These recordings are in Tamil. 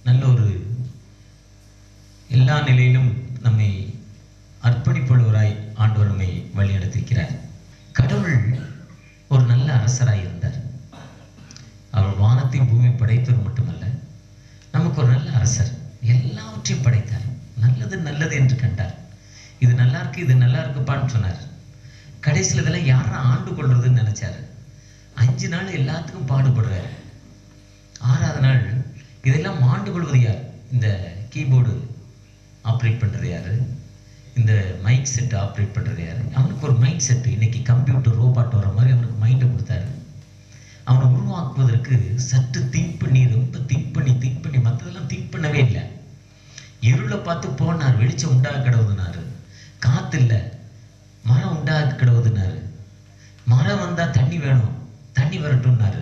நல்ல ஒரு எல்லா நிலையிலும் நம்மை அர்ப்பணிப்புள்ளவராய் ஆண்டவர் நம்மை வழிநடத்திருக்கிறார் கடவுள் ஒரு நல்ல அரசராய் இருந்தார் அவர் வானத்தையும் பூமி படைத்தவர் மட்டுமல்ல நமக்கு ஒரு நல்ல அரசர் எல்லாவற்றையும் படைத்தார் நல்லது நல்லது என்று கண்டார் இது நல்லா இருக்கு இது நல்லா இருக்குப்பான்னு சொன்னார் கடைசியில் இதெல்லாம் யாரை ஆண்டு கொள்றதுன்னு நினைச்சாரு அஞ்சு நாள் எல்லாத்துக்கும் பாடுபடுறாரு ஆறாவது நாள் இதெல்லாம் ஆண்டு கொள்வது யார் இந்த கீபோர்டு ஆப்ரேட் பண்ணுறது யாரு இந்த மைக் செட் ஆப்ரேட் பண்ணுறது யாரு அவனுக்கு ஒரு மைண்ட் செட் இன்னைக்கு கம்ப்யூட்டர் ரோபாட் வர மாதிரி அவனுக்கு மைண்டை கொடுத்தாரு அவனை உருவாக்குவதற்கு சற்று திங்க் பண்ணி ரொம்ப திங்க் பண்ணி திங்க் பண்ணி மற்றதெல்லாம் திங்க் பண்ணவே இல்லை இருளை பார்த்து போனார் வெளிச்சம் உண்டாக கிடவுதுனாரு காத்து இல்லை மரம் உண்டாக கிடவுதுனாரு மரம் வந்தா தண்ணி வேணும் தண்ணி வரட்டும்னாரு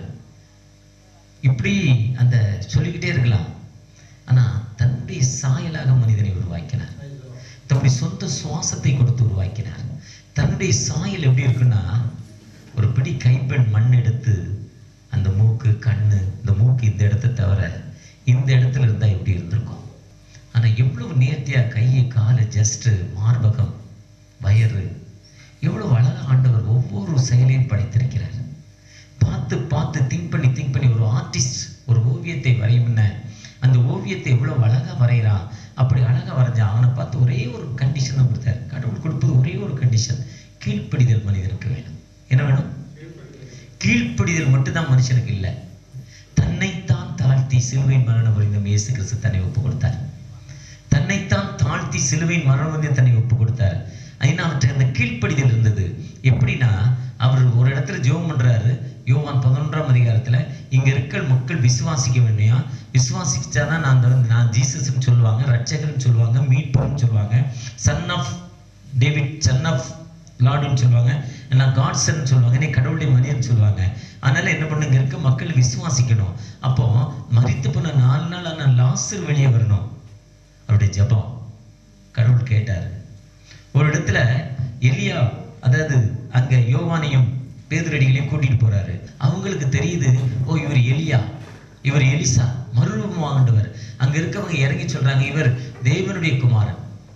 இப்படி அந்த சொல்லிக்கிட்டே இருக்கலாம் ஆனா தன்னுடைய சாயலாக மனிதனை உருவாக்கினார் தன்னுடைய சொந்த சுவாசத்தை கொடுத்து உருவாக்கினார் தன்னுடைய சாயல் எப்படி இருக்குன்னா ஒரு பிடி கைப்பெண் மண் எடுத்து அந்த மூக்கு கண்ணு இந்த மூக்கு இந்த இடத்த தவிர இந்த இடத்துல இருந்தா எப்படி இருந்திருக்கும் ஆனா எவ்வளவு நேர்த்தியா கையை காலை ஜஸ்ட் மார்பகம் வயறு எவ்வளவு அழகா ஆண்டவர் ஒவ்வொரு செயலையும் படைத்திருக்கிறார் பார்த்து பார்த்து திங்க் பண்ணி திங்க் பண்ணி ஒரு ஆர்டிஸ்ட் ஒரு ஓவியத்தை வரையும்ன அந்த ஓவியத்தை எவ்வளவு அழகா வரைகிறான் அப்படி அழகா வரைஞ்சான் அவனை பார்த்து ஒரே ஒரு கண்டிஷன் தான் கொடுத்தாரு கடவுள் கொடுப்பது ஒரே ஒரு கண்டிஷன் கீழ்ப்படிதல் மனிதனுக்கு வேணும் என்ன வேணும் கீழ்ப்படிதல் மட்டும்தான் மனுஷனுக்கு இல்லை தன்னைத்தான் தாழ்த்தி சிலுவையின் மரணம் புரிந்தும் இயேசு கிறிஸ்து தன்னை ஒப்பு கொடுத்தார் தன்னைத்தான் தாழ்த்தி சிலுவையின் மரணம் வந்து தன்னை ஒப்பு கொடுத்தார் ஏன்னா அவற்றை அந்த கீழ்ப்படிதல் இருந்தது எப்படின்னா அவர் ஒரு இடத்துல ஜெபம் பண்றாரு யோவான் பதினொன்றாம் அதிகாரத்துல இங்க இருக்கிற மக்கள் விசுவாசிக்க வேண்டியா விசுவாசிச்சாதான் நான் அந்த நான் ஜீசஸ்ன்னு சொல்லுவாங்க ரட்சகர்னு சொல்லுவாங்க மீட்பர்னு சொல்லுவாங்க son of David son of லார்டுன்னு சொல்லுவாங்க நான் காட் சன் சொல்லுவாங்க நீ கடவுளுடைய மனிதன் சொல்லுவாங்க அதனால என்ன பண்ணுங்க இருக்க மக்கள் விசுவாசிக்கணும் அப்போ மரித்து போன நாலு நாள் ஆன லாசர் வெளியே வரணும் அவருடைய ஜெபம் கடவுள் கேட்டார் ஒரு இடத்துல எலியா அதாவது அங்க யோவானையும் பேதுரடிகளையும் கூட்டிட்டு போறாரு அவங்களுக்கு தெரியுது ஓ இவர் எலியா இவர் எலிசா மறுரூபம் ஆண்டவர் அங்க இருக்கவங்க இறங்கி சொல்றாங்க இவர் தேவனுடைய குமாரன்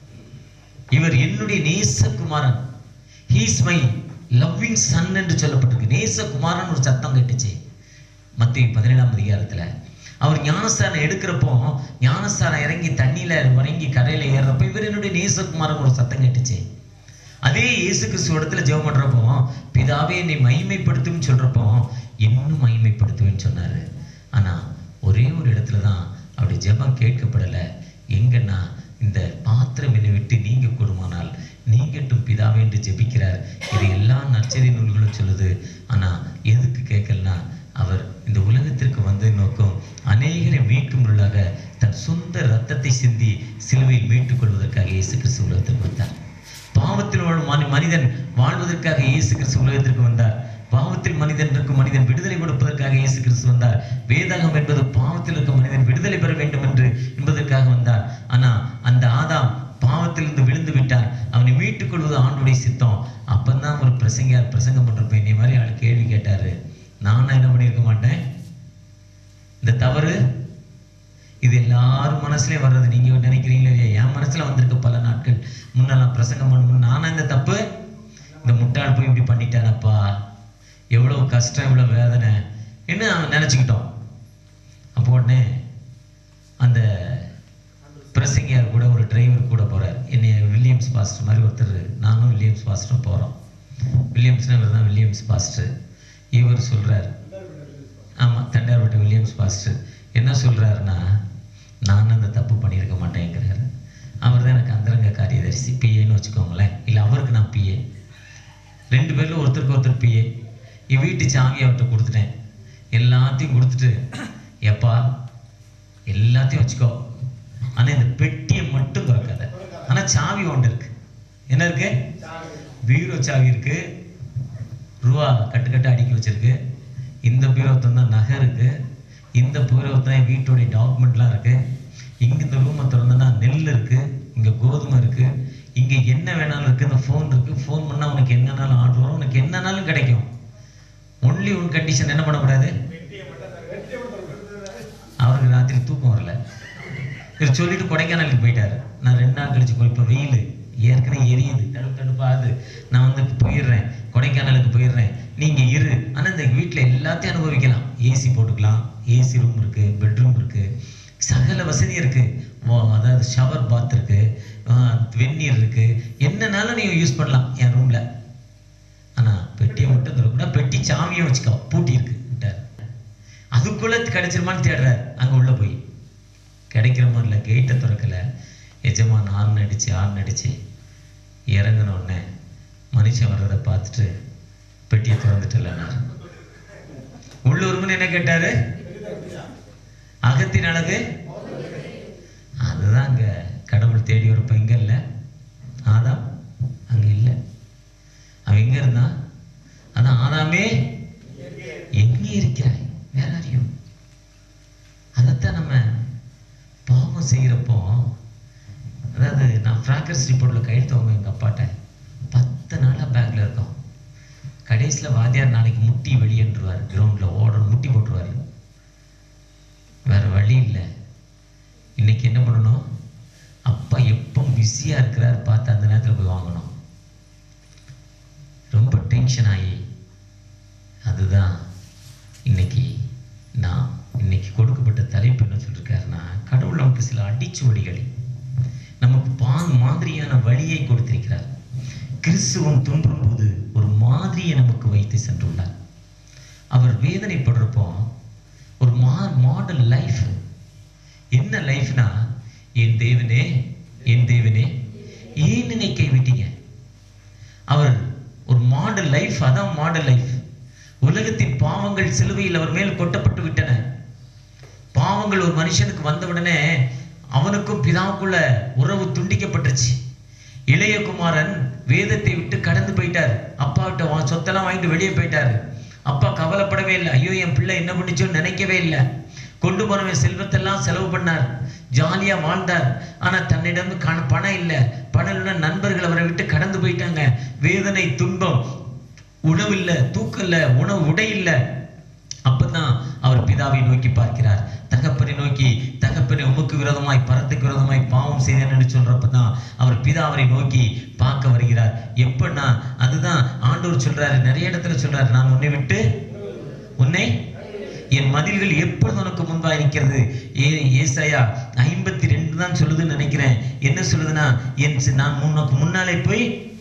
இவர் என்னுடைய நேசகுமாரன் ஹீஸ் மை லவ்விங் சன் என்று சொல்லப்பட்டிருக்கு நேசகுமாரன் ஒரு சத்தம் கேட்டுச்சு மத்திய பதினேழாம் அதிகாரத்துல அவர் ஞானஸ்தானம் எடுக்கிறப்போ ஞானஸ்தானம் இறங்கி தண்ணியில இறங்கி கரையில ஏறுறப்போ இவர் என்னுடைய நேசகுமாரன் ஒரு சத்தம் கேட்டுச்சு அதே இயேசு கிறிஸ்து இடத்துல ஜெபம் பண்றப்போ பிதாவே என்னை மகிமைப்படுத்தும்னு சொல்றப்போ இன்னும் மகிமைப்படுத்துவேன்னு சொன்னாரு ஆனா ஒரே ஒரு இடத்துல தான் அப்படி ஜெபம் கேட்கப்படலை எங்கன்னா இந்த பாத்திரம் என்னை விட்டு நீங்க கூடுமானால் நீங்கட்டும் பிதாவே என்று ஜெபிக்கிறார் இது எல்லா நற்செய்தி நூல்களும் சொல்லுது ஆனா எதுக்கு கேட்கலனா அவர் இந்த உலகத்திற்கு வந்த நோக்கம் அநேகரை மீட்கும் பொருளாக தன் சொந்த ரத்தத்தை சிந்தி சிலுவையில் மீட்டுக் கொள்வதற்காக இயேசு கிறிஸ்து உலகத்திற்கு வந்தார் பாவத்தில் வாழும் மனி- மனிதன் வாழ்வதற்காக இயேசு கிறிஸ்து உலகத்திற்கு வந்தார் பாவத்தில் மனிதன் இருக்கும் மனிதன் விடுதலை கொடுப்பதற்காக இயேசு கிறிஸ்து வந்தார் வேதாகம் என்பது பாவத்தில் இருக்கும் மனிதன் விடுதலை பெற வேண்டும் என்று என்பதற்காக வந்தார் ஆனா அந்த ஆதாம் பாவத்திலிருந்து விழுந்து விட்டார் அவனை மீட்டுக் கொள்வது ஆண்டுடைய சித்தம் அப்பந்தான் ஒரு பிரசங்கியார் பிரசங்கம் பண்றப்ப என்னை மாதிரி ஆள் கேள்வி கேட்டாரு நானும் என்ன பண்ணியிருக்க மாட்டேன் இந்த தவறு இது எல்லாரும் மனசுலயும் வர்றது நீங்க நினைக்கிறீங்களோ இல்லையா என் மனசுல வந்திருக்கு பல நாட்கள் முன்னெல்லாம் பிரசங்கம் பண்ணும்போது நானும் இந்த தப்பு இந்த முட்டாள் போய் இப்படி பண்ணிட்டானப்பா எவ்வளவு கஷ்டம் எவ்வளவு வேதனை என்ன அவன் நினைச்சுக்கிட்டோம் அப்போ உடனே அந்த பிரசங்கியார் கூட ஒரு டிரைவர் கூட போறார் என்னை வில்லியம்ஸ் பாஸ்டர் மாதிரி ஒருத்தர் நானும் வில்லியம்ஸ் பாஸ்டரும் போறோம் வில்லியம்ஸ்னா இவர் தான் வில்லியம்ஸ் பாஸ்டர் இவர் சொல்றார் ஆமா தண்டார்பட்ட வில்லியம்ஸ் பாஸ்டர் என்ன சொல்றாருன்னா நான் அந்த தப்பு பண்ணியிருக்க மாட்டேங்கிறாரு அவர் தான் எனக்கு அந்தரங்க காரியதரிசி பிஏன்னு வச்சுக்கோங்களேன் இல்லை அவருக்கு நான் பிஏ ரெண்டு பேர்ல ஒருத்தருக்கு ஒருத்தர் பிஏ என் வீட்டு சாவி அவர்கிட்ட கொடுத்துட்டேன் எல்லாத்தையும் கொடுத்துட்டு எப்பா எல்லாத்தையும் வச்சுக்கோ ஆனா இந்த பெட்டியை மட்டும் திறக்காத ஆனா சாவி ஒன்று இருக்கு என்ன இருக்கு பீரோ சாவி இருக்கு ரூபா கட்டு கட்டு அடுக்கி வச்சிருக்கு இந்த பீரோத்தம் தான் நகை இருக்கு இந்த பீரோத்தம் என் வீட்டுடைய டாக்குமெண்ட்லாம் இருக்கு இங்க இந்த ரூமை திறந்தனா நெல் இருக்கு இங்க கோதுமை இருக்கு இங்க என்ன வேணாலும் இருக்கு இந்த ஃபோன் இருக்கு ஃபோன் பண்ணா உனக்கு என்னனாலும் ஆர்டர் வரும் உனக்கு என்னனாலும் கிடைக்கும் ஒன்லி ஒன் கண்டிஷன் என்ன பண்ணக்கூடாது அவருக்கு ராத்திரி ராத்திரி தூக்கம் வரல இவர் சொல்லிட்டு கொடைக்கானலுக்கு போயிட்டாரு நான் ரெண்டு நாள் கழிச்சு போய் இப்போ வெயில் ஏற்கனவே எரியுது தடுப்பு தடுப்பாது நான் வந்து போயிடுறேன் கொடைக்கானலுக்கு போயிடுறேன் நீங்க இரு ஆனா இந்த வீட்டில் எல்லாத்தையும் அனுபவிக்கலாம் ஏசி போட்டுக்கலாம் ஏசி ரூம் இருக்கு பெட்ரூம் இருக்கு சகல வசதி இருக்கு வா- அதாவது ஷவர் பாத் இருக்கு ஆஹ் வெந்நீர் இருக்கு என்னனாலும் நீங்க யூஸ் பண்ணலாம் என் ரூம்ல ஆனா பெட்டியை மட்டும் திறக்கூடாது பெட்டி சாவியும் வச்சுக்கோ பூட்டி இருக்கு விட்டார் அதுக்குள்ள கிடைச்சிருமான்னு தேடுறாரு அங்க உள்ள போய் கிடைக்கிற மாதிரி இல்லை கேட்டை திறக்கல எஜமான் ஆர்ன் அடிச்சு ஆர்ன் அடிச்சு இறங்கின உடனே மனுஷன் வர்றதை பார்த்துட்டு பெட்டியை திறந்துட்டலன்னாரு உள்ளூர்னு என்ன கேட்டாரு அகத்தின் அழகு அதுதான் அங்க கடவுள் தேடி வரப்ப இங்க இல்ல ஆதாம் அங்க இல்ல அவன் எங்க இருந்தான் அதான் ஆதாமே எங்கே இருக்கிறாய் வேற அறியும் அதைத்தான் நம்ம பாவம் செய்கிறப்போ அதாவது நான் ஃப்ராக்கர்ஸ் ரிப்போர்ட்டில் கையெழுத்து வாங்க எங்கள் அப்பாட்ட பத்து நாளாக பேக்கில் இருக்கோம் கடைசியில் வாத்தியார் நாளைக்கு முட்டி வெளியேன்றுவார் கிரவுண்டில் ஓட முட்டி போட்டுருவார் வேற வழி இல்லை இன்னைக்கு என்ன பண்ணணும் அப்பா எப்போ பிஸியாக இருக்கிறார் பார்த்து அந்த நேரத்தில் போய் வாங்கணும் ரொம்ப டென்ஷன் ஆகி அதுதான் இன்னைக்கு நான் இன்னைக்கு கொடுக்கப்பட்ட தலைப்பு என்ன சொல்லியிருக்காருன்னா கடவுள் நமக்கு சில அடிச்சுவடிகளை நமக்கு பா மாதிரியான வழியை கொடுத்திருக்கிறார் கிறிஸ்துவம் தோன்றும் போது ஒரு மாதிரியை நமக்கு வைத்து சென்றுள்ளார் அவர் வேதனைப்படுறப்போ ஒரு மா மாடல் லைஃப் என்ன லைஃப்னா என் தேவனே என் தேவனே ஏன் என்னை கைவிட்டீங்க அவர் ஒரு மாடல் லைஃப் அதான் மாடல் லைஃப் உலகத்தின் பாவங்கள் சிலுவையில் அவர் மேல் கொட்டப்பட்டு விட்டன பாவங்கள் ஒரு மனுஷனுக்கு வந்தவுடனே அவனுக்கும் பிதாவுக்குள்ள உறவு துண்டிக்கப்பட்டுருச்சு இளையகுமாரன் வேதத்தை விட்டு கடந்து போயிட்டார் அப்பாவிட்ட வா- சொத்தெல்லாம் வாங்கிட்டு வெளியே போயிட்டாரு அப்பா கவலைப்படவே இல்லை ஐயோ என் பிள்ளை என்ன பண்ணிச்சோன்னு நினைக்கவே இல்லை கொண்டு போனவன் செல்வத்தெல்லாம் செலவு பண்ணார் ஜாலியா வாழ்ந்தார் ஆனா தன்னிடம் கண- பணம் இல்லை பணம் இல்லைன்னா நண்பர்கள் அவரை விட்டு கடந்து போயிட்டாங்க வேதனை துன்பம் உணவு இல்ல தூக்கம் இல்ல உணவு உடை இல்ல அப்பதான் அவர் பிதாவை நோக்கி பார்க்கிறார் தகப்பனை நோக்கி தகப்பனை உமக்கு விரோதமாய் பரத்துக்கு விரோதமாய் பாவம் செய்தேன் என்று சொல்றப்பதான் அவர் பிதாவரை நோக்கி பார்க்க வருகிறார் எப்பன்னா அதுதான் ஆண்டவர் சொல்றாரு நிறைய இடத்துல சொல்றாரு நான் உன்னை விட்டு உன்னை என் மதில்கள் எப்பொழுது உனக்கு முன்பா இருக்கிறது ஏ ஏசாயா ஐம்பத்தி ரெண்டு தான் சொல்லுதுன்னு நினைக்கிறேன் என்ன சொல்லுதுன்னா என் சி- நான் உனக்கு முன்னாலே போய்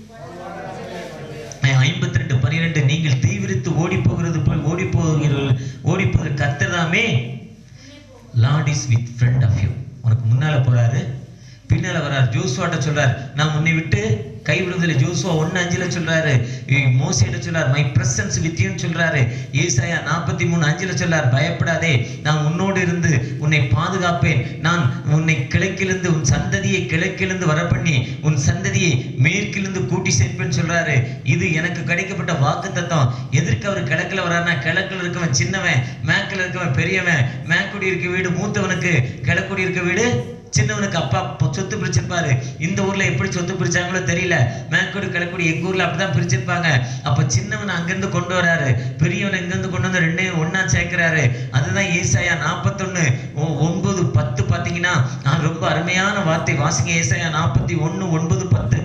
ஐம்பத்தி ரெண்டு பனிரெண்டு நீங்கள் தீவிரித்து ஓடி போகிறது போல் ஓடி போகிறீர்கள் ஓடி போகிற கத்ததாமே Lord is with friend of you உனக்கு முன்னால போறாரு பின்னால வராரு ஜோசுவாட்ட சொல்றாரு நான் உன்னை விட்டு கைவிடுதலை ஜோசுவா ஒன்னு அஞ்சுல சொல்றாரு இ- மோசேட்ட சொல்றாரு மை பிரசன்ஸ் வித்யூன்னு சொல்றாரு ஏசாயா நாற்பத்தி மூணு அஞ்சுல சொல்றாரு பயப்படாதே நான் உன்னோடு இருந்து உன்னை பாதுகாப்பேன் நான் உன்னை கிழக்கிலிருந்து உன் சந்ததியை கிழக்கிலிருந்து வர பண்ணி உன் சந்ததியை மேற்கிலிருந்து கூட்டி சேர்ப்பேன்னு சொல்றாரு இது எனக்கு கிடைக்கப்பட்ட வாக்கு தத்துவம் எதற்கு அவர் கிழக்குல வர்றாருன்னா கிழக்குல இருக்கவன் சின்னவன் மேற்குல இருக்கவன் பெரியவன் மேற்குடி இருக்க வீடு மூத்தவனுக்கு கிழக்குடி இருக்க வீடு சின்னவனுக்கு அப்பா பொ- சொத்து பிரிச்சிருப்பாரு இந்த ஊர்ல எப்படி சொத்து பிரிச்சாங்களோ தெரியல மேற்குடி கிழக்குடி எங்க ஊர்ல அப்படிதான் பிரிச்சிருப்பாங்க அப்ப சின்னவன் அங்கிருந்து கொண்டு வராரு பெரியவன் இங்கிருந்து கொண்டு வந்து ரெண்டையும் ஒண்ணா சேர்க்கிறாரு அதுதான் ஏசாயா நாற்பத்தொன்னு ஒன்பது பத்து பாத்தீங்கன்னா நான் ரொம்ப அருமையான வார்த்தை வாசிங்க ஏசாயா நாற்பத்தி ஒண்ணு ஒன்பது பத்து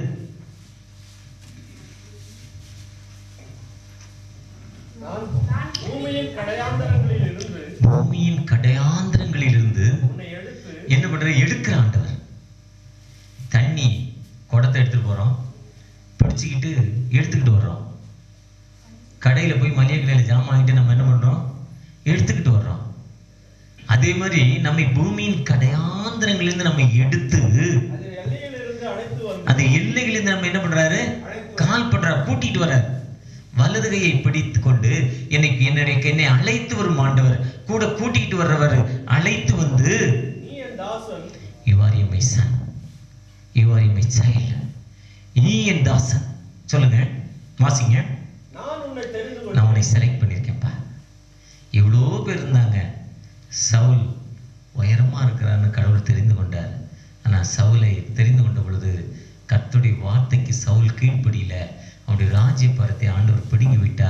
நான் பூமியின் கடையாந்தரங்களில் இருந்து பூமியின் கடையாந்திரங்களிலிருந்து உன்னை எடுத்து என்ன பண்ற எடுக்கிற ஆண்டவர் தண்ணி குடத்தை எடுத்துட்டு போறோம் பிடிச்சிக்கிட்டு எடுத்துக்கிட்டு வர்றோம் கடையில போய் மளிகை கடையில ஜாமான் வாங்கிட்டு நம்ம என்ன பண்றோம் எடுத்துக்கிட்டு வர்றோம் அதே மாதிரி நம்மை பூமியின் கடையாந்திரங்களிலிருந்து நம்ம எடுத்து அது எல்லையிலிருந்து அழைத்து வந்து அந்த எல்லைகளிலிருந்து நம்ம என்ன பண்றாரு கால் பண்றாரு கூட்டிட்டு வர்றாரு வலது கையை பிடித்து கொண்டு என்னை என்னுடைய என்னை அழைத்து வரும் ஆண்டவர் கூட கூட்டிட்டு வர்றவர் அழைத்து வந்து நீ என் தாசன் you are my son you are my child நீ என் தாசன் சொல்லுங்க வாசிங்க நான் உன்னை தெரிந்து நான் கொண்டேன் உன்னை செலக்ட் பண்ணியிருக்கேன்ப்பா எவ்வளோ பேர் இருந்தாங்க சவுல் உயரமா இருக்கிறான்னு கடவுள் தெரிந்து கொண்டார் ஆனா சவுலை தெரிந்து கொண்ட பொழுது கர்த்தருடைய வார்த்தைக்கு சவுல் கீழ்ப்படியில அவனுடைய ராஜ்ய பரத்தை ஆண்டவர் பிடுங்கி விட்டார்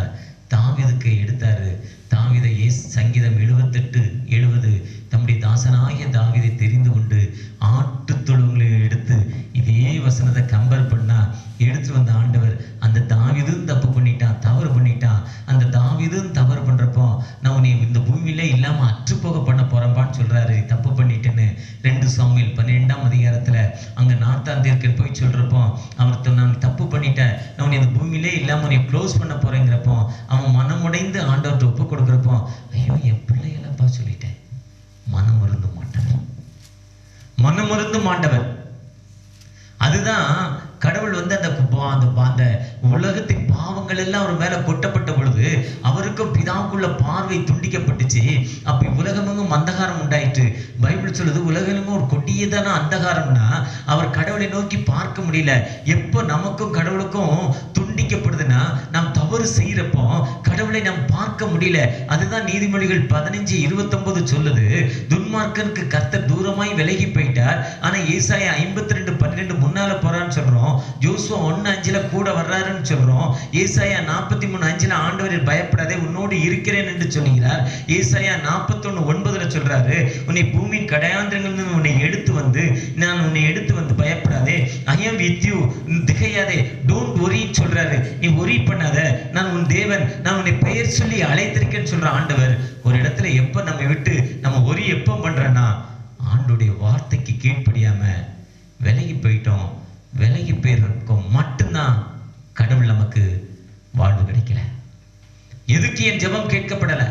தாவீதுக்கு எடுத்தாரு தாவீதை ஏஸ் சங்கீதம் எழுபத்தெட்டு எழுபது தம்முடைய தாசனாகிய தாவீதை தெரிந்து கொண்டு ஆட்டு தொழுவங்களை எடுத்து இதே வசனத்தை கம்பேர் பண்ணா எடுத்துட்டு வந்த ஆண்டவர் அந்த தாவீதும் தப்பு பண்ணிட்டான் தவறு பண்ணிட்டான் அந்த தாவீதும் தவறு பண்றப்போ நான் உன்னை இந்த பூமியிலே இல்லாம அற்றுப்போக பண்ண போறேன்பான்னு சொல்றாரு நீ தப்பு பண்ணிட்டேன்னு ரெண்டு சாமியில் பன்னிரெண்டாம் அதிகாரத்துல அங்க நாத்தான் தீர்க்கன் போய் சொல்றப்போ அவர் சொன்ன, நான் தப்பு பண்ணிட்டேன் நான் உன்னை இந்த பூமியிலே இல்லாம உன்னை க்ளோஸ் பண்ண போறேங்கிறப்போ அவன் மனமுடைந்து ஆண்டவர்கிட்ட ஒப்பு கொடுக்குறப்போ ஐயோ என் பிள்ளைகளப்பா சொல்லிட்டேன் மனம் மருந்து மாட்டவர் மனம் மருந்து மாண்டவர் அதுதான் கடவுள் வந்து அந்த பா- அந்த பா- அந்த உலகத்தின் பாவங்கள் எல்லாம் அவர் மேல கொட்டப்பட்ட பொழுது அவருக்கும் பிதாவுக்குள்ள பார்வை துண்டிக்கப்பட்டுச்சு அப்ப உலகமெங்கும் அந்தகாரம் உண்டாயிற்று பைபிள் சொல்லுது உலகமெங்கும் ஒரு கொடியதான அந்தகாரம்னா அவர் கடவுளை நோக்கி பார்க்க முடியல எப்போ நமக்கும் கடவுளுக்கும் துண்டிக்கப்படுதுன்னா நாம் தவறு செய்யறப்போ கடவுளை நாம் பார்க்க முடியல அதுதான் நீதிமொழிகள் பதினஞ்சு இருபத்தொன்பது சொல்லுது துன்மார்க்கனுக்கு கர்த்தர் தூரமாய் விலகி போயிட்டார் ஆனா ஏசாயா ஐம்பத்தி ரெண்டு பன்னிரெண்டு முன்னால போறான்னு சொல்றோம் ஜோசுவா ஒன்னு அஞ்சுல கூட வர்றாருன்னு சொல்றோம் ஏசாயா நாற்பத்தி மூணு அஞ்சுல ஆண்டவரில் பயப்படாதே உன்னோடு இருக்கிறேன் என்று சொல்லுகிறார் ஏசாயா நாற்பத்தொன்னு ஒன்பதுல சொல்றாரு உன்னை பூமியின் கடையாந்திரங்களிலிருந்து உன்னை எடுத்து வந்து நான் உன்னை எடுத்து வந்து பயப்படாதே ஐ ஆம் வித் யூ திகையாதே டோன்ட் ஒரி சொல்றாரு நீ ஒரி பண்ணாத நான் உன் தேவன் நான் உன்னை பெயர் சொல்லி அழைத்திருக்கேன்னு சொல்ற ஆண்டவர் ஒரு இடத்துல எப்ப நம்ம விட்டு நம்ம ஒரி எப்ப பண்றோன்னா ஆண்டுடைய வார்த்தைக்கு கீழ்ப்படியாம விலகி போயிட்டோம் விலகி போயிருக்கோம் மட்டும்தான் கடவுள் நமக்கு வாழ்வு கிடைக்கல எதுக்கு என் ஜெபம் கேட்கப்படல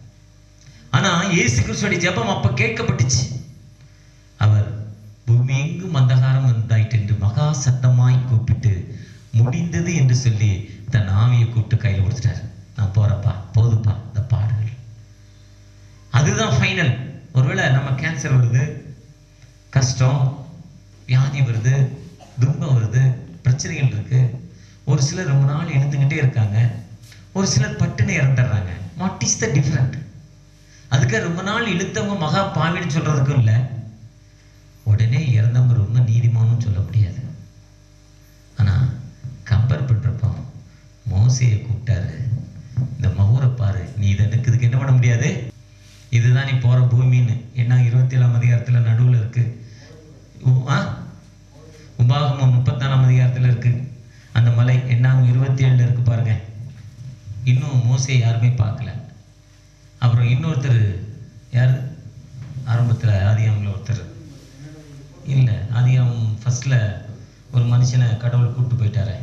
ஆனா இயேசு கிறிஸ்துவோட ஜெபம் அப்ப கேட்கப்பட்டுச்சு அவர் பூமி எங்கும் அந்தகாரம் உண்டாயிற்று என்று மகா சத்தமாய் கூப்பிட்டு முடிந்தது என்று சொல்லி தன் ஆவியை கூப்பிட்டு கையில் கொடுத்துட்டார் நான் போறப்பா போதுப்பா இந்த பாடுகள் அதுதான் ஃபைனல் ஒருவேளை நம்ம கேன்சர் வருது கஷ்டம் வியாதி வருது துன்பம் வருது பிரச்சனைகள் இருக்கு ஒரு சிலர் ரொம்ப நாள் எழுந்துக்கிட்டே இருக்காங்க ஒரு சிலர் பட்டுன்னு இறந்துடுறாங்க வாட் இஸ் த டிஃப்ரெண்ட் அதுக்கு ரொம்ப நாள் இழுத்தவங்க மகா பாவின்னு சொல்றதுக்கும் இல்லை உடனே இறந்தவங்க ரொம்ப நீதிமானும் சொல்ல முடியாது ஆனா கம்பேர் பண்றப்போ மோசையை கூப்பிட்டாரு இந்த மகூரை பாரு நீ இதை நிற்கிறதுக்கு என்ன பண்ண முடியாது இதுதான் நீ போற பூமின்னு ஏன்னா இருபத்தி ஏழாம் அதிகாரத்துல நடுவுல இருக்கு உ- ஆ? உபாகமம் முப்பத்தாறாம் அதிகாரத்துல இருக்கு அந்த மலை என்னாகும் இருபத்தி ஏழுல இருக்கு பாருங்க இன்னும் மோசையை யாருமே பார்க்கல அப்புறம் இன்னொருத்தர் யார் ஆரம்பத்துல ஆதியாமில் ஒருத்தர் இல்லை ஆதியாம் ஃபர்ஸ்ட்ல ஒரு மனுஷனை கடவுள் கூப்பிட்டு போயிட்டாரே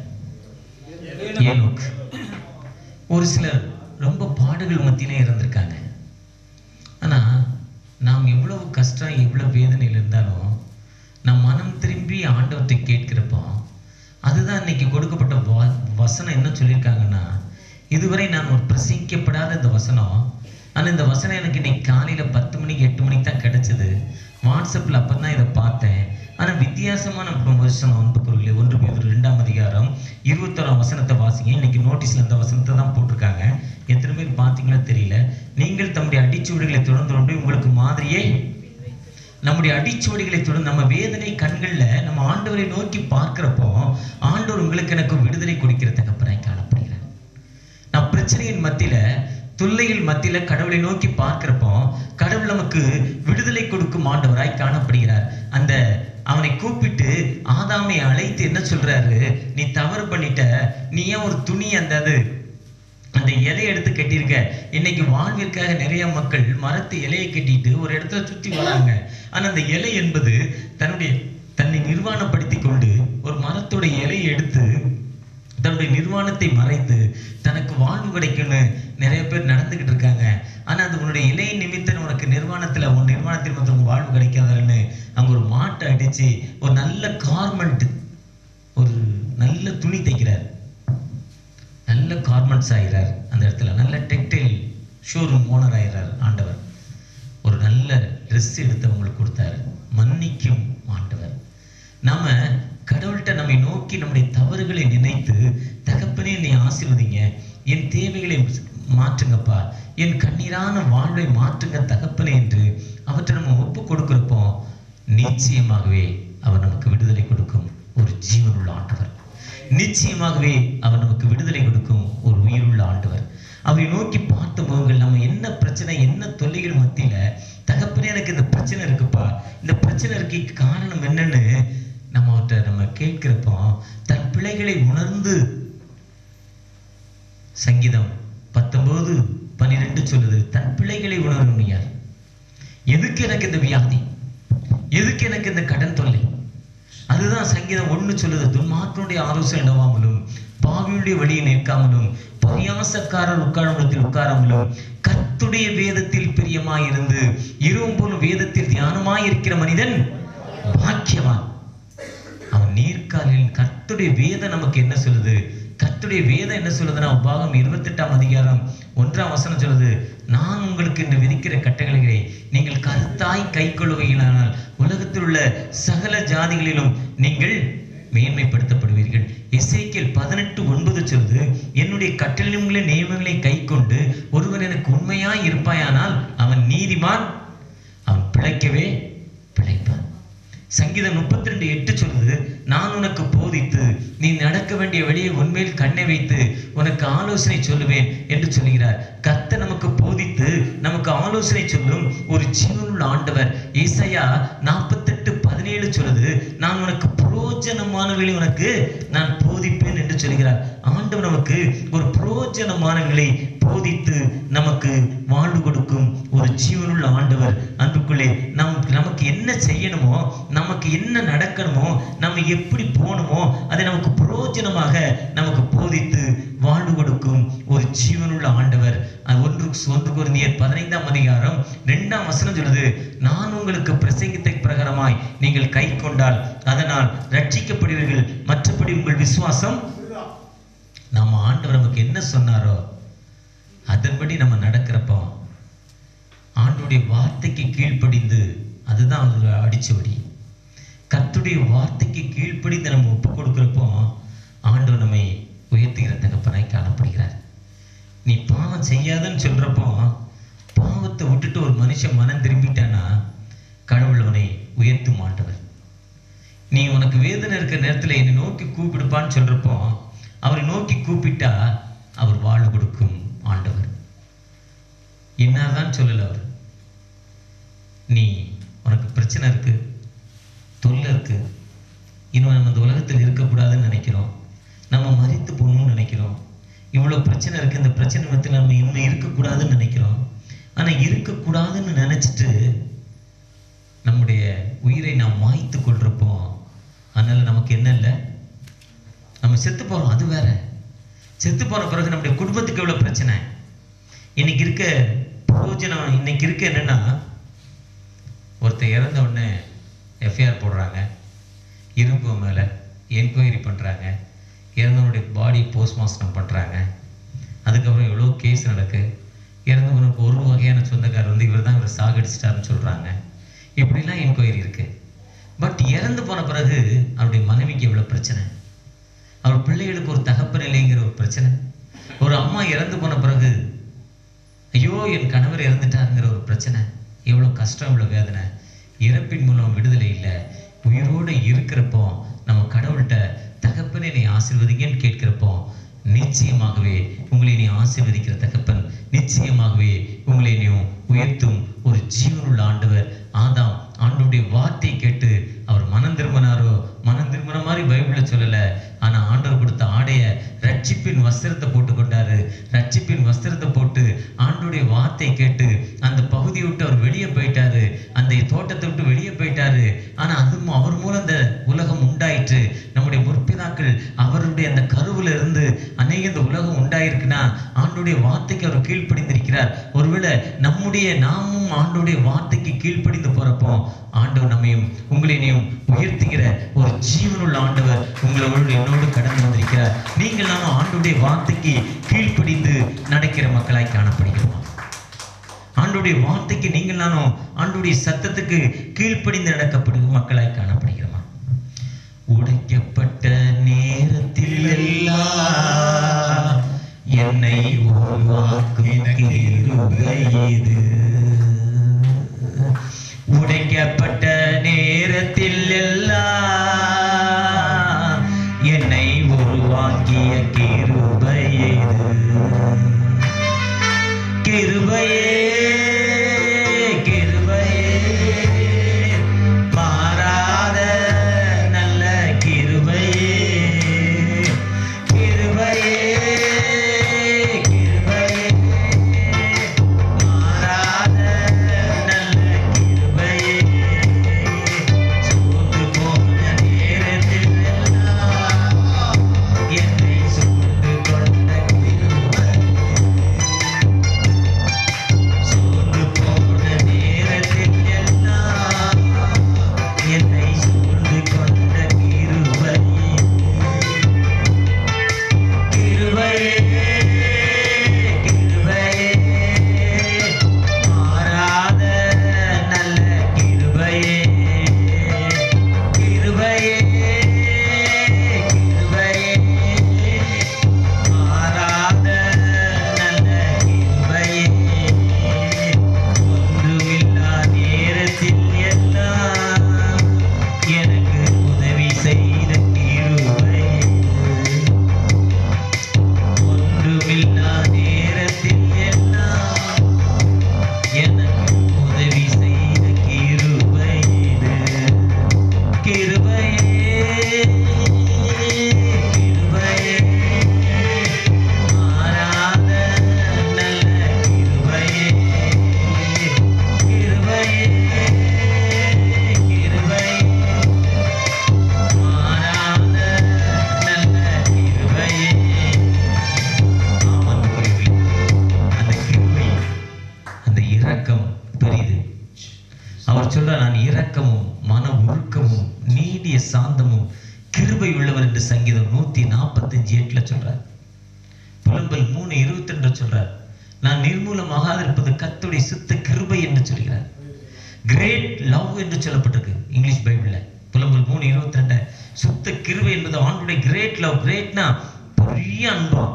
ஏனோக் ஒரு சிலர் ரொம்ப பாடுகள் மத்தியிலே இருந்திருக்காங்க ஆனா நாம் எவ்வளவு கஷ்டம் எவ்வளவு வேதனையில் இருந்தாலும் நம் மனம் திரும்பி ஆண்டவர்கிட்ட கேட்கிறப்போ அதுதான் இன்னைக்கு கொடுக்கப்பட்ட வ- வசனம் என்ன சொல்லியிருக்காங்கன்னா இதுவரை நான் ஒரு பிரசங்கிக்கப்படாத இந்த வசனம் ஆனா இந்த வசனம் எனக்கு இன்னைக்கு காலையில பத்து மணிக்கு எட்டு மணிக்கு தான் கிடைச்சது வாட்ஸ்அப்ல அப்பதான் இதை பார்த்தேன் ஆனா வித்தியாசமான வசனம் அன்புக்குரியர்களே ஒன்று பேர் ரெண்டாம் அதிகாரம் இருபத்தோராம் வசனத்தை வாசிங்க இன்னைக்கு நோட்டீஸ்ல இந்த வசனத்தை தான் போட்டிருக்காங்க எத்தனை பேர் பார்த்தீங்களோ தெரியல நீங்கள் தம்முடைய அடிச்சுவடுகளை தொடர்ந்து கொண்டு உங்களுக்கு மாதிரியே நம்முடைய அடிச்சுவடிகளை தொடர்ந்து நம்ம வேதனை கண்கள்ல நம்ம ஆண்டவரை நோக்கி பார்க்கிறப்போ ஆண்டவர் உங்களுக்கு எனக்கு விடுதலை கொடுக்கிற தகப்பனாய் காணப்படுகிறார் நான் பிரச்சனையின் மத்தியில தொல்லைகள் மத்தியில கடவுளை நோக்கி பார்க்கிறப்போ கடவுள் நமக்கு விடுதலை கொடுக்கும் ஆண்டவராய் காணப்படுகிறார் அந்த அவனை கூப்பிட்டு ஆதாமை அழைத்து என்ன சொல்றாரு நீ தவறு பண்ணிட்ட நீ ஏன் ஒரு துணி அந்த அது அந்த இலையை எடுத்து கட்டியிருக்க இன்னைக்கு வாழ்விற்காக நிறைய மக்கள் மரத்து இலையை கட்டிட்டு ஒரு இடத்துல சுத்தி வராங்க ஆனா அந்த இலை என்பது தன்னுடைய தன்னை நிர்வாணப்படுத்தி கொண்டு ஒரு மரத்தோட இலையை எடுத்து தன்னுடைய நிர்வாணத்தை மறைத்து தனக்கு வாழ்வு கிடைக்கும்னு நிறைய பேர் நடந்துகிட்டு இருக்காங்க ஆனா அது உன்னுடைய இலை நிமித்தம் உனக்கு நிர்வாணத்துல உன் நிர்வாணத்தில் மட்டும் உனக்கு வாழ்வு கிடைக்காதுன்னு அங்க ஒரு மாட்டை அடிச்சு ஒரு நல்ல கார்மெண்ட் ஒரு நல்ல துணி தைக்கிறார் நல்ல கார்மெண்ட்ஸ் ஆகிறார் அந்த இடத்துல நல்ல டெக்டைல் ஷோரூம் ஓனர் ஆகிறார் ஆண்டவர் ஒரு நல்ல ட்ரெஸ் எடுத்து அவங்களுக்கு கொடுத்தாரு மன்னிக்கும் ஆண்டவர் நாம கடவுள்கிட்ட நம்மை நோக்கி நம்முடைய தவறுகளை நினைத்து தகப்பனே நீ ஆசீர்வதிங்க என் தேவைகளை மாற்றுங்கப்பா என் கண்ணீரான வாழ்வை மாற்றுங்க தகப்பனே என்று அவற்றை நம்ம ஒப்பு கொடுக்கிறப்போ நிச்சயமாகவே அவர் நமக்கு விடுதலை கொடுக்கும் ஒரு ஜீவனுள்ள ஆண்டவர் நிச்சயமாகவே அவர் நமக்கு விடுதலை கொடுக்கும் ஒரு உயிருள்ள ஆண்டவர் அவரை நோக்கி பார்த்த முகங்கள் நம்ம என்ன பிரச்சனை என்ன தொல்லைகள் மத்தியில தகப்பனே எனக்கு இந்த பிரச்சனை இருக்குப்பா இந்த பிரச்சனை இருக்கு காரணம் என்னன்னு நம்ம அவர்கிட்ட நம்ம கேட்கிறப்போ தன் பிழைகளை உணர்ந்து சங்கீதம் பத்தொன்பது பன்னிரெண்டு சொல்லுது தன் பிழைகளை உணரணும் யார் எதுக்கு எனக்கு இந்த வியாதி எதுக்கு எனக்கு இந்த கடன் தொல்லை அதுதான் சங்கீதம் ஒண்ணு சொல்லுது துன்மார்க்கனுடைய ஆலோசனை இடவாமலும் பாவியுடைய வழியை நிற்காமலும் பரியாசக்காரர் உட்காரத்தில் உட்காராமலும் கர்த்துடைய வேதத்தில் பிரியமாயிருந்து இரவும் போலும் வேதத்தில் தியானமாய் இருக்கிற மனிதன் பாக்கியவான் அவன் நீர்க்காலில் கர்த்துடைய வேதம் நமக்கு என்ன சொல்லுது கர்த்துடைய வேதம் என்ன சொல்லுதுன்னா பாகம் இருபத்தெட்டாம் அதிகாரம் ஒன்றாம் வசனம் சொல்லுது நான் உங்களுக்கு இன்று விதிக்கிற கட்டளைகளை நீங்கள் கருத்தாய் கை கொள்ளுவீங்களானால் உலகத்தில் உள்ள சகல ஜாதிகளிலும் நீங்கள் மேன்மைப்படுத்தப்படுவீர்கள் இசைக்கியல் பதினெட்டு ஒன்பது சொல்லுது என்னுடைய கட்டளைகளை நியமங்களை கை கொண்டு ஒருவன் எனக்கு உண்மையாய் இருப்பாயானால் அவன் நீதிமான் அவன் பிழைக்கவே பிழைப்பான் சங்கீதம் முப்பத்தி ரெண்டு எட்டு சொல்லுது நான் உனக்கு போதித்து நீ நடக்க வேண்டிய வழியை உண்மையில் கண்ணை வைத்து உனக்கு ஆலோசனை சொல்லுவேன் என்று சொல்கிறார் கர்த்தர் நமக்கு போதித்து நமக்கு ஆலோசனை சொல்லும் ஒரு ஜீவனுள்ள ஆண்டவர் ஏசாயா நாற்பத்தெட்டு பதினேழு சொல்லுது நான் உனக்கு புரோஜனமானவர்களை உனக்கு நான் போதிப்பேன் என்று சொல்கிறார் ஆண்டவர் நமக்கு ஒரு புரோஜனமானவர்களை போதித்து நமக்கு வாழ்வு கொடுக்கும் ஒரு ஜீவனுள்ள ஆண்டவர் அன்புக்குள்ளே நம் நமக்கு என்ன செய்யணுமோ நமக்கு என்ன நடக்கணுமோ நம்ம எப்படி போகணுமோ அதை நமக்கு பிரயோஜனமாக நமக்கு போதித்து வாழ்வு கொடுக்கும் ஒரு ஜீவனுள்ள ஆண்டவர் அது ஒன்று ஒன்று குருந்தியர் பதினைந்தாம் அதிகாரம் ரெண்டாம் வசனம் சொல்லுது நான் உங்களுக்கு பிரசங்கித்த பிரகாரமாய் நீங்கள் கை கொண்டால் அதனால் ரட்சிக்கப்படுவீர்கள் மற்றபடி உங்கள் விசுவாசம் நம்ம ஆண்டவர் நமக்கு என்ன சொன்னாரோ அதன்படி நம்ம நடக்கிறப்போ ஆண்டுடைய வார்த்தைக்கு கீழ்ப்படிந்து அதுதான் அதோட அடிச்சுவடி கர்த்தருடைய வார்த்தைக்கு கீழ்ப்படிந்து நம்ம ஒப்பு கொடுக்கிறப்போ ஆண்டவர் நம்மை உயர்த்துகிற தகப்பனாய் காணப்படுகிறார் நீ பாவம் செய்யாதன்னு சொல்றப்போ பாவத்தை விட்டுட்டு ஒரு மனுஷன் மனம் திரும்பிட்டானா கடவுள் அவனை உயர்த்தும் ஆண்டவர் நீ உனக்கு வேதனை இருக்கிற நேரத்தில் என்னை நோக்கி கூப்பிடுப்பான்னு சொல்றப்போ அவரை நோக்கி கூப்பிட்டா அவர் வாழ்வு கொடுக்கும் ஆண்டவர் என்னதான் சொல்லல அவர் நீ உனக்கு பிரச்சனை இருக்கு தொல்லை இருக்கு இன்னும் நம்ம இந்த உலகத்தில் இருக்கக்கூடாதுன்னு நினைக்கிறோம் நம்ம மறித்து போகணும்னு நினைக்கிறோம் இவ்வளோ பிரச்சனை இருக்கு இந்த பிரச்சனை மத்தியில் நம்ம இன்னும் இருக்கக்கூடாதுன்னு நினைக்கிறோம் ஆனால் இருக்கக்கூடாதுன்னு நினைச்சிட்டு நம்முடைய உயிரை நாம் மாய்த்து கொள்றப்போ அதனால நமக்கு என்ன இல்லை நம்ம செத்து போறோம் அது வேற செத்து போன பிறகு நம்முடைய குடும்பத்துக்கு எவ்வளவு பிரச்சனை இன்னைக்கு இருக்க பிரயோஜனம் இன்னைக்கு இருக்க என்னன்னா ஒருத்தர் இறந்த உடனே எஃப்ஐஆர் போடுறாங்க இரும்பு மேலே என்கொயரி பண்ணுறாங்க இறந்தவனுடைய பாடி போஸ்ட்மாஸ்டம் பண்ணுறாங்க அதுக்கப்புறம் எவ்வளோ கேஸ் நடக்கு இறந்தவனுக்கு ஒரு வகையான சொந்தக்காரர் வந்து இவர் தான் இவர் சாகடிச்சிட்டாருன்னு சொல்கிறாங்க இப்படிலாம் என்கொயரி இருக்குது பட் இறந்து போன பிறகு அவருடைய மனைவிக்கு எவ்வளோ பிரச்சனை அவர் பிள்ளைகளுக்கு ஒரு தகப்பன் இல்லைங்கிற ஒரு பிரச்சனை ஒரு அம்மா இறந்து போன பிறகு ஐயோ என் கணவர் இறந்துட்டாருங்கிற ஒரு பிரச்சனை எவ்வளோ கஷ்டம் எவ்வளோ வேதனை இறப்பின் மூலம் விடுதலை இல்லை உயிரோடு இருக்கிறப்போ நம்ம கடவுள்கிட்ட தகப்பனே நீ ஆசீர்வதிங்கன்னு கேட்கிறப்போ நிச்சயமாகவே உங்களை நீ ஆசீர்வதிக்கிற தகப்பன் நிச்சயமாகவே உங்களை நீ உயர்த்தும் ஒரு ஜீவனுள்ள ஆண்டவர் ஆதாம் ஆண்டுடைய வார்த்தையை கேட்டு அவர் மனம் திரும்பினாரோ மனம் திரும்பின மாதிரி பைபிள்ல சொல்லல ஆனா ஆண்டவர் கொடுத்த ஆடைய ரட்சிப்பின் வஸ்திரத்தை போட்டு கொண்டாரு ரட்சிப்பின் வஸ்திரத்தை போட்டு ஆண்டுடைய வார்த்தை கேட்டு அந்த பகுதியை விட்டு அவர் வெளியே போயிட்டாரு அந்த தோட்டத்தை விட்டு வெளியே போயிட்டாரு ஆனா அது மூ- அவர் மூலம் இந்த உலகம் உண்டாயிற்று நம்முடைய முற்பிதாக்கள் அவருடைய அந்த கருவுல இருந்து அநேக இந்த உலகம் உண்டாயிருக்குன்னா ஆண்டுடைய வார்த்தைக்கு அவர் கீழ்ப்படிந்திருக்கிறார் ஒருவேளை நம்முடைய நாமும் ஆண்டுடைய வார்த்தைக்கு கீழ்ப்படிந்து போறப்போ ஆண்டவர் நம்மையும் உங்களையும் உயர்த்துகிற ஒரு ஜீவனுள்ள ஆண்டவர் உங்களோடு என்னோடு கடந்து வந்திருக்கிறார் நீங்கள் நானும் ஆண்டுடைய வார்த்தைக்கு கீழ்ப்படிந்து நடக்கிற மக்களாய் காணப்படுகிறோம் ஆண்டுடைய வார்த்தைக்கு நீங்கள் நானும் ஆண்டுடைய சத்தத்துக்கு கீழ்ப்படிந்து நடக்கப்படுகிற மக்களாய் காணப்படுகிறோமா உடைக்கப்பட்ட நேரத்தில் எல்லாம் என்னை உருவாக்கும் கிருபை இது உடைக்கப்பட்ட நேரத்தில் எல்லாம் என்னை உருவாக்கிய கிருபை இது சாந்தமும் கிருபை உள்ளவர் என்று சங்கீதம் நூத்தி நாற்பத்தஞ்சு எட்டுல சொல்றார் புலம்பல் மூணு இருபத்தி ரெண்டு சொல்றார் நான் நிர்மூலமாகாது இருப்பது கத்துடைய சுத்த கிருபை என்று சொல்கிறார் கிரேட் லவ் என்று சொல்லப்பட்டிருக்கு இங்கிலீஷ் பைபிள்ல புலம்பல் மூணு இருபத்தி ரெண்டு சுத்த கிருபை என்பது ஆண்டுடைய கிரேட் லவ் கிரேட்னா பெரிய அன்பம்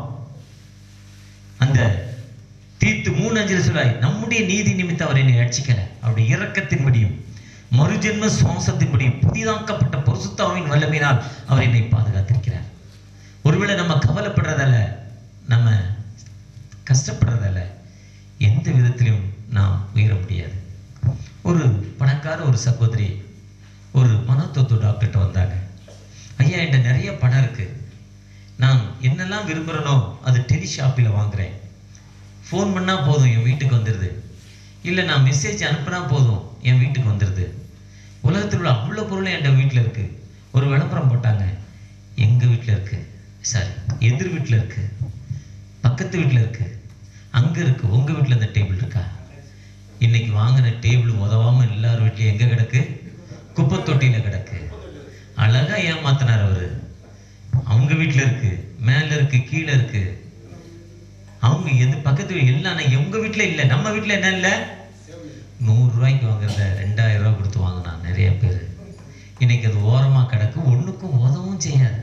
அந்த தீத்து மூணு அஞ்சில் சொல்லாய் நம்முடைய நீதி நிமித்தம் அவர் என்னை ரட்சிக்கல அவருடைய இரக்கத்தின்படியும் மறுஜென்ம சுவாசத்தின்படியும் புதிதாக்கப்பட்ட பரிசுத்தாவின் வல்லமையினால் அவர் என்னை பாதுகாத்திருக்கிறார் ஒருவேளை நம்ம கவலைப்படுறதால நம்ம கஷ்டப்படுறதால எந்த விதத்திலும் நாம் உயர முடியாது ஒரு பணக்கார ஒரு சகோதரி ஒரு மனோதத்துவ டாக்டர்கிட்ட வந்தாங்க ஐயா என்கிட்ட நிறைய பணம் இருக்கு நான் என்னெல்லாம் விரும்புகிறேனோ அது டெலி ஷாப்பில் வாங்குறேன் ஃபோன் பண்ணால் போதும் என் வீட்டுக்கு வந்துடுது இல்லை நான் மெசேஜ் அனுப்புனா போதும் என் வீட்டுக்கு வந்துடுது உலகத்தில் உள்ள அவ்வளோ பொருள் என் வீட்டில் இருக்குது ஒரு விளம்பரம் போட்டாங்க எங்கள் வீட்டில் இருக்குது சாரி எதிர் வீட்டில் இருக்குது பக்கத்து வீட்டில் இருக்குது அங்கே இருக்குது உங்கள் வீட்டில் இந்த டேபிள் இருக்கா இன்னைக்கு வாங்கின டேபிள் உதவாமல் எல்லார் வீட்லையும் எங்கே கிடக்கு குப்பை தொட்டியில் கிடக்கு அழகா ஏமாத்தினார் அவரு அவங்க வீட்டில் இருக்கு மேலே இருக்கு கீழே இருக்கு அவங்க எது பக்கத்து வீடு எல்லாம் ஆனா எங்க வீட்டில் இல்லை நம்ம வீட்டில் என்ன இல்லை நூறு ரூபாய்க்கு வாங்குறத ரெண்டாயிரம் ரூபாய் கொடுத்து வாங்கினான் நிறைய பேர் இன்னைக்கு அது ஓரமாக கிடக்கு ஒண்ணுக்கும் உதவும் செய்யாது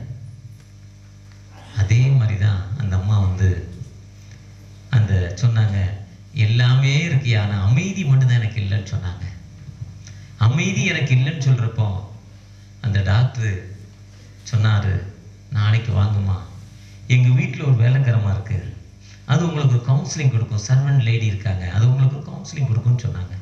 அதே மாதிரி தான் அந்த அம்மா வந்து அந்த சொன்னாங்க எல்லாமே இருக்கு ஆனா அமைதி மட்டும்தான் எனக்கு இல்லைன்னு சொன்னாங்க அமைதி எனக்கு இல்லைன்னு சொல்றப்போ அந்த டாக்டர் சொன்னாரு நாளைக்கு வாங்குமா எங்க வீட்டில் ஒரு வேலைக்காரமா இருக்கு அது உங்களுக்கு ஒரு கவுன்சிலிங் கொடுக்கும் சர்வன் லேடி இருக்காங்க அது உங்களுக்கு ஒரு கவுன்சிலிங் கொடுக்கும்னு சொன்னாங்க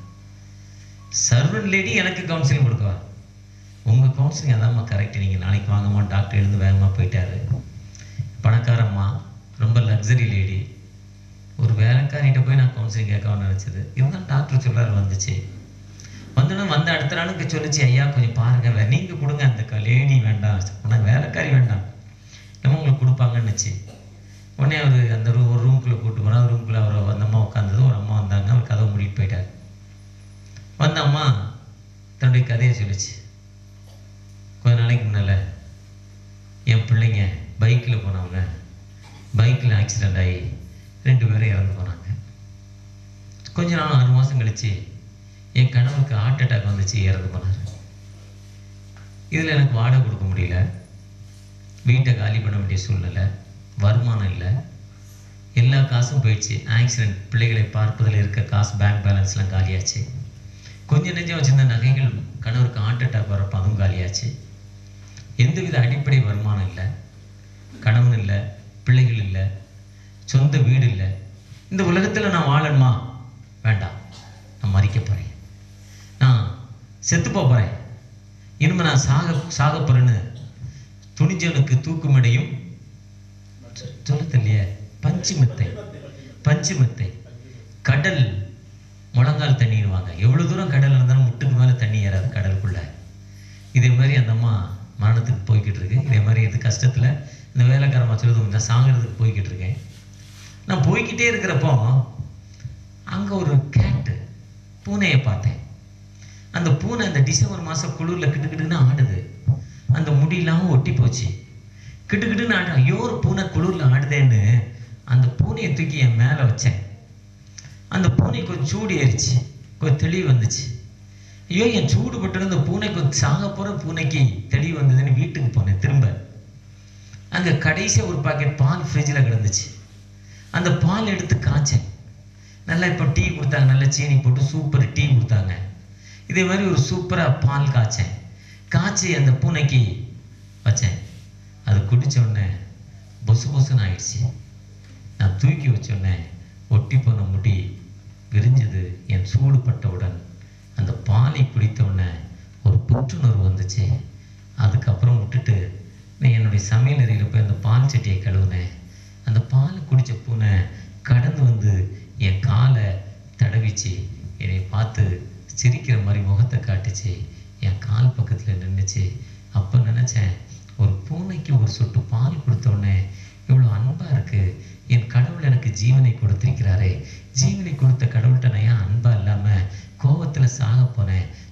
சர்வன் லேடி எனக்கு கவுன்சிலிங் கொடுக்கவா உங்க கவுன்சிலிங் அதாம்மா கரெக்ட் நீங்க நாளைக்கு வாங்கம்மா டாக்டர் எழுந்து வேகமா போயிட்டாரு பணக்காரம்மா ரொம்ப லக்ஸரி லேடி ஒரு வேலைக்காரிகிட்ட போய் நான் கவுன்சிலிங் கேட்கணும்னு நினச்சது இருந்தாலும் டாக்டர் சொல்றாரு வந்துச்சு வந்தோடனே வந்த அடுத்த நாளுக்கு சொல்லிச்சு ஐயா கொஞ்சம் பாருங்க வே- நீங்க கொடுங்க அந்த க- லேடி வேண்டாம் ஆனால் வேலைக்காரி வேண்டாம் நம்ம உங்களுக்கு கொடுப்பாங்கன்னுச்சு உடனே அவர் அந்த ரூ ஒரு ரூம்குள்ளே கூட்டு போனால் அந்த ரூம்குள்ளே அவர் அந்த அம்மா உட்காந்தது ஒரு அம்மா வந்தாங்க அவர் கதவை மூடிட்டு போயிட்டார் வந்த அம்மா தன்னுடைய கதையை சொல்லிச்சு கொஞ்ச நாளைக்கு முன்னால என் பிள்ளைங்க பைக்கில் போனவங்க பைக்கில் ஆக்சிடெண்ட் ஆகி ரெண்டு பேரும் இறந்து போனாங்க கொஞ்ச நாள் ஆறு மாதம் கழிச்சு என் கணவருக்கு ஹார்ட் அட்டாக் வந்துச்சு இறந்து போனார் இதில் எனக்கு வாடகை கொடுக்க முடியல வீட்டை காலி பண்ண வேண்டிய சூழ்நிலை வருமானம் இல்லை எல்லா காசும் போயிடுச்சு ஆக்சிடென்ட் பிள்ளைகளை பார்ப்பதில் இருக்க காசு பேங்க் பேலன்ஸ்லாம் காலியாச்சு கொஞ்சம் நெஞ்சம் வச்சிருந்த நகைகள் கணவருக்கு ஹார்ட் அட்டாக் வரப்போ அதுவும் காலியாச்சு எந்தவித அடிப்படை வருமானம் இல்லை கணவன் இல்லை பிள்ளைகள் இல்லை சொந்த வீடு இல்லை இந்த உலகத்தில் நான் வாழணுமா வேண்டாம் நான் மறிக்க போகிறேன் நான் செத்து போகிறேன் இனிமே நான் சாக சாக போகிறேன்னு துணிஞ்சவனுக்கு தூக்குமடையும் சொல்ல தெரியலையே பஞ்சுமெத்தை பஞ்சுமெத்தை கடல் முழங்கால் தண்ணிடுவாங்க எவ்வளோ தூரம் கடல் இருந்தாலும் முட்டுக்கு மேலே தண்ணி ஏறாது கடலுக்குள்ள இதே மாதிரி அந்த அம்மா மரணத்துக்கு போய்கிட்டு இருக்கு இதே மாதிரி இது கஷ்டத்தில் இந்த வேலைக்காரமா சொல்லுது நான் சாகிறதுக்கு போய்கிட்டு இருக்கேன் நான் போய்கிட்டே இருக்கிறப்போ அங்கே ஒரு கேட்டு பூனையை பார்த்தேன் அந்த பூனை அந்த டிசம்பர் மாதம் குளிரில் கிட்டுக்கிட்டுன்னு ஆடுது அந்த முடியெல்லாம் ஒட்டி போச்சு கிட்டுக்கிட்டுன்னு ஆடு ஐயோ ஒரு பூனை குளிரில் ஆடுதேன்னு அந்த பூனையை தூக்கி என் மேலே வச்சேன் அந்த பூனை கொஞ்சம் சூடு ஏறிச்சு கொஞ்சம் தெளிவு வந்துச்சு ஐயோ என் சூடு பட்டு அந்த பூனை கொஞ்சம் சாக போகிற பூனைக்கு தெளிவு வந்ததுன்னு வீட்டுக்கு போனேன் திரும்ப அங்கே கடைசியாக ஒரு பாக்கெட் பால் ஃப்ரிட்ஜில் கிடந்துச்சு அந்த பால் எடுத்து காய்ச்சேன் நல்லா இப்போ டீ கொடுத்தாங்க நல்லா சீனி போட்டு சூப்பர் டீ கொடுத்தாங்க இதே மாதிரி ஒரு சூப்பராக பால் காய்ச்சேன் காய்ச்சி அந்த பூனைக்கு வச்சேன் அது குடிச்ச உடனே பொசு பொசுன்னு ஆயிடுச்சு நான் தூக்கி வச்ச உடனே ஒட்டி போன முடி விரிஞ்சது என் சூடு பட்டவுடன் அந்த பாலை குடித்த உடனே ஒரு புற்றுணர்வு வந்துச்சு அதுக்கப்புறம் விட்டுட்டு நான் என்னுடைய சமையல் அறையில் போய் அந்த பால் சட்டியை கழுவுனேன் அந்த பால் குடிச்ச பூனை கடந்து வந்து என் காலை தடவிச்சு என்னை பார்த்து சிரிக்கிற மாதிரி முகத்தை காட்டுச்சு என் கால் பக்கத்தில் நின்றுச்சு அப்போ நினச்சேன் ஒரு பூனைக்கு ஒரு சொட்டு பால் கொடுத்த உடனே இவ்வளோ அன்பாக இருக்கு என் கடவுள் எனக்கு ஜீவனை கொடுத்திருக்கிறாரே ஜீவனை கொடுத்த கடவுள்கிட்ட நான் ஏன் அன்பா இல்லாமல் கோவத்தில் சாக போனேன்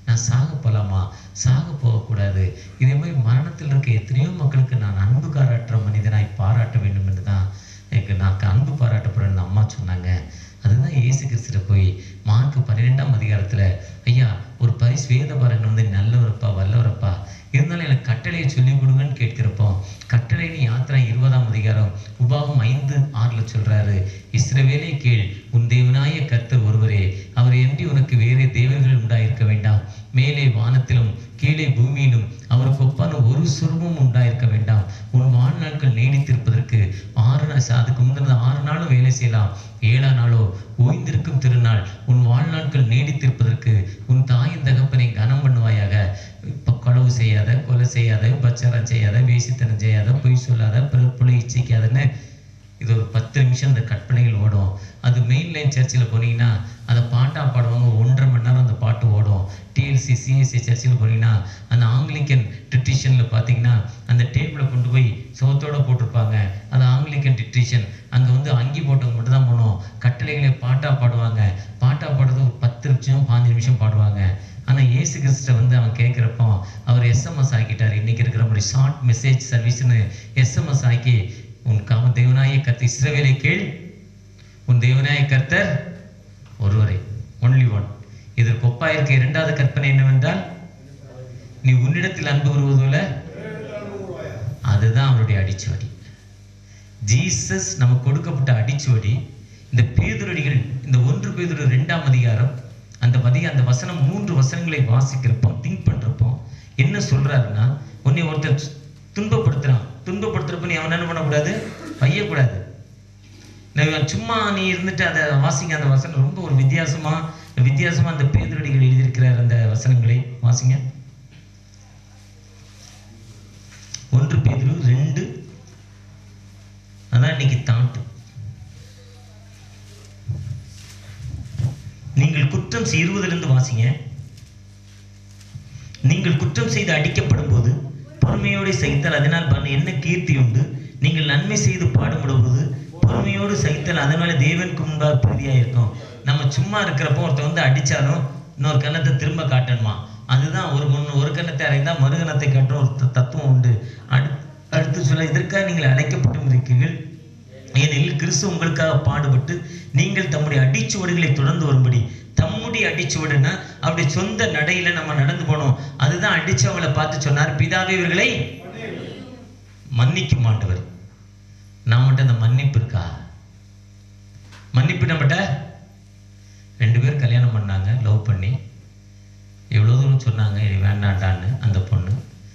நான் சாக போகலாமா சாக போகக்கூடாது இதே மாதிரி மரணத்தில் இருக்க எத்தனையோ மக்களுக்கு நான் அன்பு பாராட்டுற மனிதனாய் பாராட்ட வேண்டும் என்று தான் எனக்கு நான் அன்பு பாராட்டப்படுறேன்னு அம்மா சொன்னாங்க அதுதான் இயேசு கிறிஸ்துட்ட போய் மார்க் பன்னிரெண்டாம் அதிகாரத்துல ஐயா ஒரு பரிசு வேதபாரன் வந்து நல்லவரப்பா வல்லவரப்பா இருந்தாலும் எனக்கு கட்டளையை சொல்லி கொடுங்கன்னு கேட்கிறப்போ கட்டளைன்னு யாத்திரை இருபதாம் அதிகாரம் உபாகம் ஐந்து ஆறுல சொல்றாரு இஸ்ரவேலே கீழ் உன் தேவனாய கர்த்தர் ஒருவரே அவர் என்று உனக்கு வேறே தேவர்கள் உண்டாயிருக்க வேண்டாம் மேலே வானத்திலும் கீழே பூமியிலும் அவருக்கு ஒப்பான ஒரு சுரமும் உண்டாயிருக்க வேண்டாம் உன் வாழ்நாட்கள் நீடித்திருப்பதற்கு ஆறு நாள் அதுக்கு முந்தின ஆறு நாளும் வேலை செய்யலாம் ஏழாம் நாளோ ஓய்ந்திருக்கும் திருநாள் உன் வாழ்நாட்கள் நீடித்திருப்பதற்கு உன் தாயின் தகப்பனை கனம் பண்ணுவாயாக இப்போ களவு செய்யாத கொலை செய்யாத பச்சாரம் செய்யாத வேசித்தனம் செய்யாத பொய் சொல்லாத பிறப்புலை இச்சிக்காதன்னு இது ஒரு பத்து நிமிஷம் இந்த கற்பனைகள் ஓடும் அது மெயின் லைன் சர்ச்சில் போனீங்கன்னா அதை பாட்டா பாடுவாங்க ஒரு ஒன்றரை மணி நேரம் அந்த பாட்டு ஓடும் டிஎல்சி சிஎஸ்சி சர்ச்சில் போனீங்கன்னா அந்த ஆங்கிலிக்கன் ட்ரிட்டிஷனில் பார்த்தீங்கன்னா அந்த டேபிளை கொண்டு போய் சோத்தோட போட்டிருப்பாங்க அது ஆங்கிலிக்கன் ட்ரிட்டிஷன் அங்கே வந்து அங்கி போட்டவங்க மட்டும் தான் போகணும் கட்டளைகளை பாட்டா பாடுவாங்க பாட்டா பாடுறது ஒரு பத்து நிமிஷம் பாஞ்சு நிமிஷம் பாடுவாங்க ஆனால் இயேசு கிறிஸ்ட வந்து அவன் கேட்குறப்போ அவர் எஸ்எம்எஸ் ஆக்கிட்டார் இன்னைக்கு இருக்கிற மாதிரி ஷார்ட் மெசேஜ் சர்வீஸ்னு எஸ்எம்எஸ் ஆக்கி உன் காம தேவனாய கர்த்தர் இஸ்ரவேலை கேள் உன் தேவனாய கர்த்தர் ஒருவரே ஒன்லி ஒன் இதற்கு ஒப்பாயிருக்க இரண்டாவது கற்பனை என்னவென்றால் நீ உன்னிடத்தில் அன்பு கூறுவதுல அதுதான் அவருடைய அடிச்சுவடி ஜீசஸ் நமக்கு கொடுக்கப்பட்ட அடிச்சுவடி இந்த பேதுரடிகள் இந்த ஒன்று பேதுரு ரெண்டாம் அதிகாரம் அந்த மதிய அந்த வசனம் மூன்று வசனங்களை வாசிக்கிறப்போ திங்க் பண்றப்போ என்ன சொல்றாருன்னா உன்னை ஒருத்தர் துன்பப்படுத்துறான் துன்பப்படுத்துறப்ப நீ அவன் என்ன பண்ணக்கூடாது வையக்கூடாது நான் சும்மா நீ இருந்துட்டு அதை வாசிங்க அந்த வசனம் ரொம்ப ஒரு வித்தியாசமா வித்தியாசமா அந்த பேதுரடிகள் எழுதியிருக்கிறார் அந்த வசனங்களை வாசிங்க ஒன்று பேதுரு ரெண்டு அதான் இன்னைக்கு தாட்டு நீங்கள் குற்றம் செய்- இருபதிலிருந்து வாசிங்க நீங்கள் குற்றம் செய்து அடிக்கப்படும் போது பொறுமையோடு சகித்தால் அதனால் பலன் என்ன கீர்த்தி உண்டு நீங்கள் நன்மை செய்து பாடுபடும்போது பொறுமையோடு சகித்தால் அதனால தேவனுக்கு முன்பாக பிரதியாக இருக்கும் நம்ம சும்மா இருக்கிறப்போ ஒருத்தர் வந்து அடிச்சாலும் இன்னொரு கன்னத்தை திரும்ப காட்டணுமா அதுதான் ஒரு முன் ஒரு கன்னத்தை அறைந்தா மறுகணத்தை காட்டுற ஒரு த- தத்துவம் உண்டு அடு அடுத்து சொல்ல இதற்காக நீங்கள் அழைக்கப்பட்டும் இருக்கிறீர்கள் ஏனெனில் கிறிஸ்து உங்களுக்காக பாடுபட்டு நீங்கள் தம்முடைய அடிச்சுவடுகளை தொடர்ந்து வரும்படி தம்முடைய அடிச்சுவடுன்னா அவருடைய சொந்த நடையில நம்ம நடந்து போனோம் அதுதான் அடிச்சவங்களை பார்த்து சொன்னார் பிதாவே இவர்களை மன்னிக்கும் ஆண்டவர் நம்மகிட்ட அந்த மன்னிப்பு இருக்கா மன்னிப்பு நம்மகிட்ட ரெண்டு பேர் கல்யாணம் பண்ணாங்க லவ் பண்ணி எவ்வளோ தூரம் சொன்னாங்க இது வேண்டாண்டான்னு அந்த பொண்ணு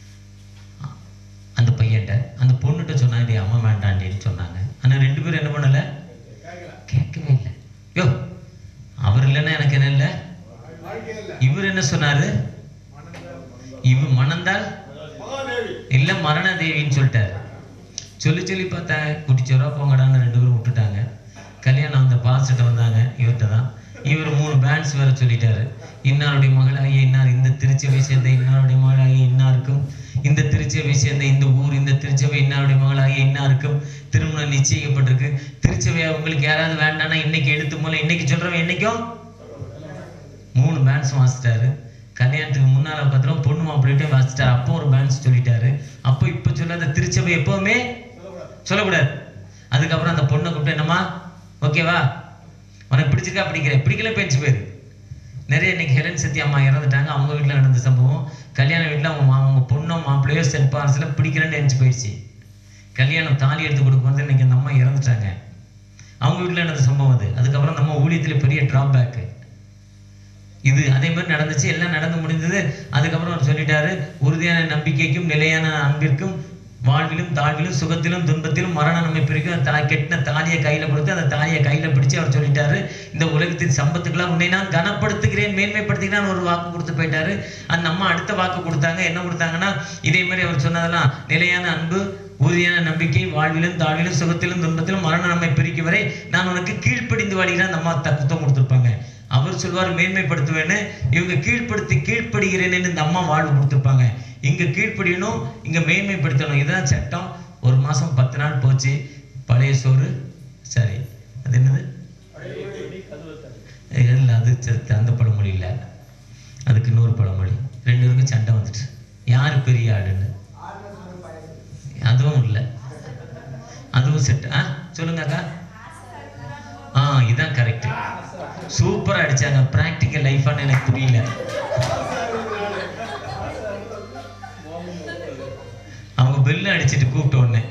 அந்த பையன்ட்ட அந்த பொண்ணுகிட்ட சொன்னாங்க டேய் அம்மா வேண்டாண்டின்னு சொன்னாங்க ஆனால் ரெண்டு பேரும் என்ன பண்ணலை கேட்கவே இல்லை யோ அவர் இல்லைன்னா எனக்கு என்ன இல்லை இவர் என்ன சொன்னாரு இவர் மணந்தால் மகாதேவி இல்ல மரண தேவின்னு சொல்லிட்டாரு சொல்லி சொல்லி பார்த்தேன் குட்டிச்சோரா போங்கடான்னு ரெண்டு பேரும் விட்டுட்டாங்க கல்யாணம் அந்த பாஸ்ட்ட வந்தாங்க இவர்கிட்ட தான் இவர் மூணு பேண்ட்ஸ் வேற சொல்லிட்டாரு இன்னாருடைய மகளாகிய இன்னார் இந்த திருச்சபை சேர்ந்த இன்னாருடைய மகளாகிய இன்னாருக்கும் இந்த திருச்சபை சேர்ந்த இந்த ஊர் இந்த திருச்சபை இன்னாருடைய மகளாகிய இன்னாருக்கும் திருமணம் நிச்சயிக்கப்பட்டிருக்கு திருச்சபையா உங்களுக்கு யாராவது வேண்டாம்னா இன்னைக்கு எழுத்து மூலம் இன்னைக்கு சொல்றவன் என்னைக்கும் மூணு பேண்ட்ஸ் வாசிட்டாரு கல்யாணத்துக்கு முன்னால பார்த்துரும் பொண்ணு மாப்பிள்ளைகிட்டே வாசிட்டாரு அப்போ ஒரு பேண்ட்ஸ் சொல்லிட்டாரு அப்போ இப்போ சொல்ல அந்த திருச்சபை எப்பவுமே சொல்லக்கூடாது அதுக்கப்புறம் அந்த பொண்ணை கூப்பிட்டு என்னம்மா ஓகேவா உனக்கு பிடிச்சிருக்கா பிடிக்கல பிடிக்கல பேச்சு பேர் நிறைய இன்னைக்கு ஹெலன் சத்தி அம்மா இறந்துட்டாங்க அவங்க வீட்டில் நடந்த சம்பவம் கல்யாண வீட்டில் அவங்க மா அவங்க பொண்ணோ மாப்பிள்ளையோ சென்ட் பாரன்ஸில் பிடிக்கலன்னு நினச்சி போயிடுச்சு கல்யாணம் தாலி எடுத்து கொடுக்கும்போது இன்னைக்கு அந்த அம்மா இறந்துட்டாங்க அவங்க வீட்டில் நடந்த சம்பவம் அது அதுக்கப்புறம் அந்த அம்மா ஊழியத்தில் பெரிய ட்ராபேக்கு இது அதே மாதிரி நடந்துச்சு எல்லாம் நடந்து முடிந்தது அதுக்கப்புறம் அவர் சொல்லிட்டாரு உறுதியான நம்பிக்கைக்கும் நிலையான அன்பிற்கும் வாழ்விலும் தாழ்விலும் சுகத்திலும் துன்பத்திலும் மரணம் நம்மை பிரிக்கும் தா கெட்டின தாலியை கையில கொடுத்து அந்த தாலியை கையில பிடிச்சு அவர் சொல்லிட்டாரு இந்த உலகத்தின் சம்பத்துக்கெல்லாம் உன்னை நான் கனப்படுத்துகிறேன் மேன்மைப்படுத்துகிறேன் ஒரு வாக்கு கொடுத்து போயிட்டாரு அந்த அம்மா அடுத்த வாக்கு கொடுத்தாங்க என்ன கொடுத்தாங்கன்னா இதே மாதிரி அவர் சொன்னதெல்லாம் நிலையான அன்பு உறுதியான நம்பிக்கை வாழ்விலும் தாழ்விலும் சுகத்திலும் துன்பத்திலும் மரணம் நம்மை பிரிக்கும் வரை நான் உனக்கு கீழ்ப்படிந்து வாழ்கிறேன் அந்த அம்மா தத்துவம் கொடுத்துருப்பாங்க அவர் சொல்வார் மேன்மைப்படுத்துவேன்னு இவங்க கீழ்ப்படுத்தி கீழ்ப்படுகிறேன்னு இந்த அம்மா வாழ்வு கொடுத்துருப்பாங்க இங்க கீழ்ப்படியணும் இங்க மேன்மைப்படுத்தணும் இதுதான் சட்டம் ஒரு மாசம் பத்து நாள் போச்சு பழைய சோறு சரி அது என்னது அடிக்கடி கதவை தட்டு. இல்லை அது ச- அந்த பழமொழி இல்லை அதுக்கு இன்னொரு பழமொழி ரெண்டு பேருக்கும் சண்டை வந்துட்டு யார் பெரிய ஆளுன்னு அதுவும் இல்லை அதுவும் செட் ஆ சொல்லுங்க அக்கா ஆ இதான் கரெக்ட் சூப்பரா அடிச்சாங்க பிராக்டிக்கல் லைஃபான்னு எனக்கு புரியல அவங்க பெல்லு அடிச்சிட்டு கூப்பிட்ட உடனே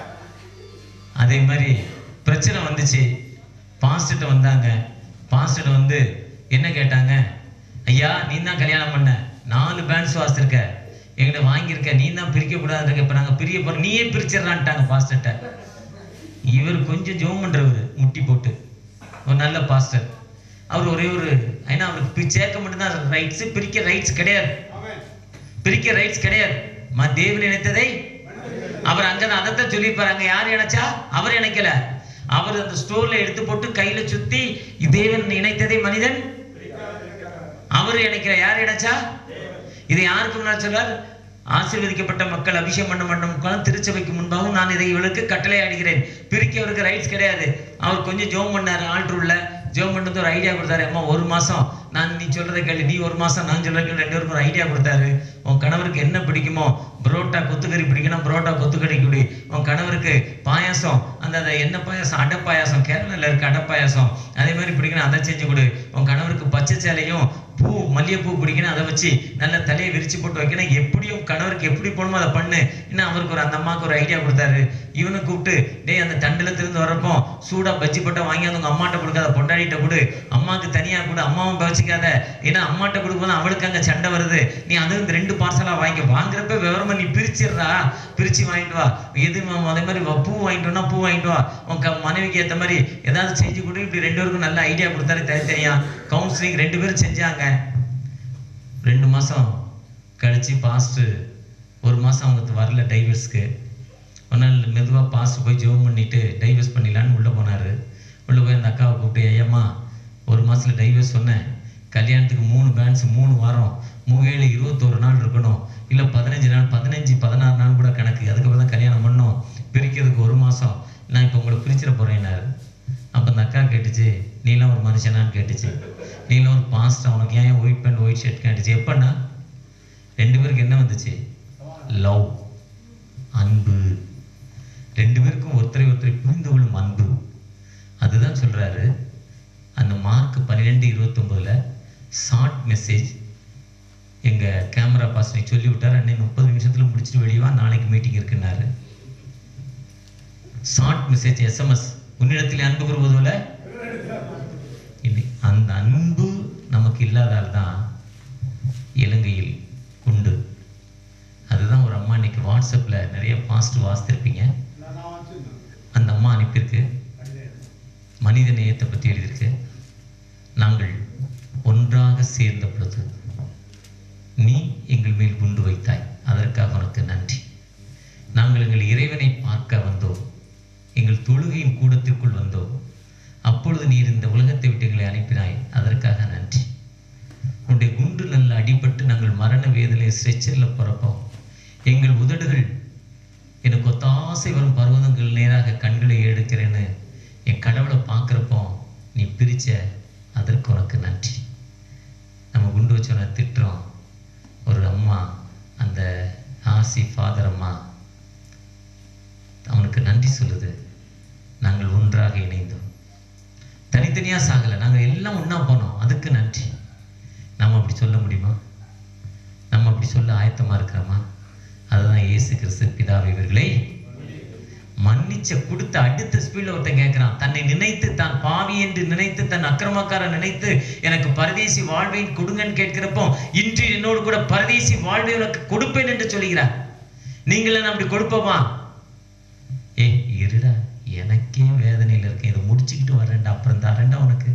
அதே மாதிரி பிரச்சனை வந்துச்சு பாஸ்டர்ட்ட வந்தாங்க பாஸ்டர்ட்ட வந்து என்ன கேட்டாங்க ஐயா நீ தான் கல்யாணம் பண்ண நாலு பேண்ட்ஸ் வாசிச்சிருக்க எங்கிட்ட வாங்கியிருக்க நீ தான் பிரிக்க கூடாதுன்னு இப்ப நாங்க பிரிய போறோம் நீயே பிரிச்சிடறான்ட்டாங்க பாஸ்டர்ட்ட இவர் கொஞ்சம் ஜோம் பண்றவர் முட்டி போட்டு ஒரு நல்ல பாஸ்டர் அவர் ஒரே ஒரு ஏன்னா அவருக்கு பி- சேர்க்க மட்டும்தான் ரைட்ஸ் பிரிக்க ரைட்ஸ் கிடையாது பிரிக்க ரைட்ஸ் கிடையாது ம தேவன் இணைத்ததை அவர் அங்கதான் அதைத்தான் சொல்லியிருப்பாரு அங்க யார் இணைச்சா அவர் இணைக்கல அவர் அந்த ஸ்டோர்ல எடுத்து போட்டு கையில சுத்தி தேவன் இணைத்ததை மனிதன் அவர் இணைக்கிற யார் இணைச்சா இதை யாருக்கு முன்னால் சொல்றார் ஆசீர்வதிக்கப்பட்ட மக்கள் அபிஷேகம் பண்ண மண்டபம் திருச்சபைக்கு முன்பாகவும் நான் இதை இவளுக்கு கட்டளை ஆடுகிறேன் பிரிக்க அவருக்கு ரைட்ஸ் கிடையாது அவர் கொஞ்சம் ஜோம் பண்ணாரு ஆல்ட்ரு உள்ள ஜோம் பண்ணது ஒரு ஐடியா கொடுத்தாரு அம்மா ஒரு மாசம் நான் நீ சொல்றதை கேளு நீ ஒரு மாசம் நான் சொல்றதை கேளு ரெண்டு பேருக்கும் ஒரு ஐடியா கொடுத்தாரு உன் கணவருக்கு என்ன பிடிக்குமோ புரோட்டா கொத்துக்கறி பிடிக்கணும் புரோட்டா கொத்துக்கறி குடி உன் கணவருக்கு பாயாசம் அந்த அந்த என்ன பாயாசம் அடை பாயாசம் கேரளால இருக்க அடை பாயாசம் அதே மாதிரி பிடிக்கணும் அதை செஞ்சு கொடு உன் கணவருக்கு பச்சை சேலையும் பூ மல்லிகைப்பூ பிடிக்கணும் அதை வச்சு நல்ல தலையை விரிச்சு போட்டு வைக்கணும் எப்படியும் கணவருக்கு எப்படி போகணுமோ அதை பண்ணு இன்னும் அவருக்கு ஒரு அந்த அம்மாவுக்கு ஒரு ஐடியா கொடுத்தாரு இவனை கூப்பிட்டு டேய் அந்த தண்டுல திருந்து வரப்போ சூடா பஜ்ஜி போட்டா வாங்கி வந்து உங்க அம்மாட்ட கொடுக்காத பொண்டாடிட்ட கொடு அம்மாவுக்கு தனியா கொடு அம்மாவும் வச்சுக்காத ஏன்னா அம்மாட்ட கொடுக்கும்போது அவளுக்கு அங்க சண்டை வருது நீ அது இந்த ரெண்டு பார்சலா வாங்கி வாங்குறப்ப விவரமா நீ பிரிச்சிடுறா பிரிச்சு வாங்கிட்டு வா எது ம- அதே மாதிரி வா, பூ வாங்கிட்டு வா பூ வாங்கிட்டு வா உன் க- மனைவிக்கு ஏத்த மாதிரி ஏதாவது செஞ்சு கொடு இப்படி ரெண்டு பேருக்கும் நல்ல ஐடியா கொடுத்தாரு தனித்தனியா கவுன்சிலிங் ரெண்டு பேரும் செஞ்சாங்க ரெண்டு மாசம் கழிச்சு பாஸ்ட் ஒரு மாசம் அவங்க வரல டைவர்ஸ்க்கு ஒரு நாள் மெதுவா பாஸ்ட் போய் ஜெபம் பண்ணிட்டு டைவர்ஸ் பண்ணிடலான்னு உள்ள போனாரு உள்ள போய் அந்த அக்காவை கூப்பிட்டு ஐயம்மா ஒரு மாசத்துல டைவர்ஸ் சொன்னேன் கல்யாணத்துக்கு மூணு பேண்ட்ஸ் மூணு வாரம் மூவேழு இருபத்தோரு நாள் இருக்கணும் இல்ல பதினஞ்சு நாள் பதினஞ்சு பதினாறு நாள் கூட கணக்கு அதுக்கப்புறம் தான் கல்யாணம் பண்ணோம் பிரிக்கிறதுக்கு ஒரு மாசம் நான் இப்போ உங்களை பிரிச்சிட போறேன்னாரு அப்ப அந்த அக்கா கேட்டுச்சு நீலாம் ஒரு மனுஷனான்னு கேட்டுச்சு நீலாம் ஒரு பாஸ்டா உனக்கு ஏன் ஒயிட் பேண்ட் ஒயிட் ஷர்ட் கேட்டுச்சு எப்பன்னா ரெண்டு பேருக்கு என்ன வந்துச்சு லவ் அன்பு ரெண்டு பேருக்கும் ஒருத்தரை ஒருத்தரை புரிந்து கொள்ளும் அன்பு அதுதான் சொல்றாரு அந்த மார்க் பன்னிரெண்டு இருபத்தொன்பதுல ஷார்ட் மெசேஜ் எங்க கேமரா பாஸ்டரை சொல்லி விட்டார் அன்னை முப்பது நிமிஷத்துல முடிச்சுட்டு வெளியே வா நாளைக்கு மீட்டிங் இருக்குன்னாரு ஷார்ட் மெசேஜ் எஸ்எம்எஸ் உன்னிடத்தில் அன்பு கூறுவதுல இல்லை அந்த அன்பு நமக்கு இல்லாதால் தான் இலங்கையில் உண்டு அதுதான் ஒரு அம்மா இன்னைக்கு வாட்ஸ்அப்ல நிறைய பாஸ்ட் வாசித்திருப்பீங்க அந்த அம்மா அனுப்பியிருக்கு மனித நேயத்தை பற்றி எழுதியிருக்கு நாங்கள் ஒன்றாக சேர்ந்த பொழுது நீ எங்கள் மேல் குண்டு வைத்தாய் அதற்காக உனக்கு நன்றி நாங்கள் எங்கள் இறைவனை பார்க்க வந்தோம் எங்கள் தொழுகையின் கூடத்திற்குள் வந்தோம் அப்பொழுது நீர் இந்த உலகத்தை விட்டு எங்களை அனுப்பினாய் அதற்காக நன்றி உன்னுடைய குண்டு நல்ல அடிபட்டு நாங்கள் மரண வேதனை ஸ்ட்ரெச்சரில் பிறப்போம் எங்கள் உதடுகள் எனக்கு ஒத்தாசை வரும் பர்வதங்கள் நேராக கண்களை எடுக்கிறேன்னு என் கடவுளை பார்க்குறப்போ நீ பிரிச்ச அதற்கு உனக்கு நன்றி நம்ம குண்டு வச்சவனை திட்டுறோம் ஒரு அம்மா அந்த ஆசி ஃபாதர் அம்மா அவனுக்கு நன்றி சொல்லுது நாங்கள் ஒன்றாக இணைந்தோம் தனித்தனியா சாகலை நாங்கள் எல்லாம் ஒண்ணா போனோம் அதுக்கு நன்றி நம்ம அப்படி சொல்ல முடியுமா நம்ம அப்படி சொல்ல ஆயத்தமா இருக்கிறோமா அதுதான் இயேசு கிறிஸ்து பிதாவை இவர்களை மன்னிச்ச கொடுத்த அடுத்த ஸ்பீட்ல ஒருத்தன் கேட்கிறான் தன்னை நினைத்து தான் பாவி என்று நினைத்து தன் அக்கிரமக்காரன் நினைத்து எனக்கு பரதேசி வாழ்வை கொடுங்கன்னு கேட்கிறப்போ இன்று என்னோடு கூட பரதேசி வாழ்வை உனக்கு கொடுப்பேன் என்று சொல்கிறார் நீங்களே நான் அப்படி கொடுப்போமா ஏ இருடா எனக்கே வேதனையில் இருக்கேன் இதை முடிச்சுக்கிட்டு வரேன்டா அப்புறம் தரேன்டா உனக்கு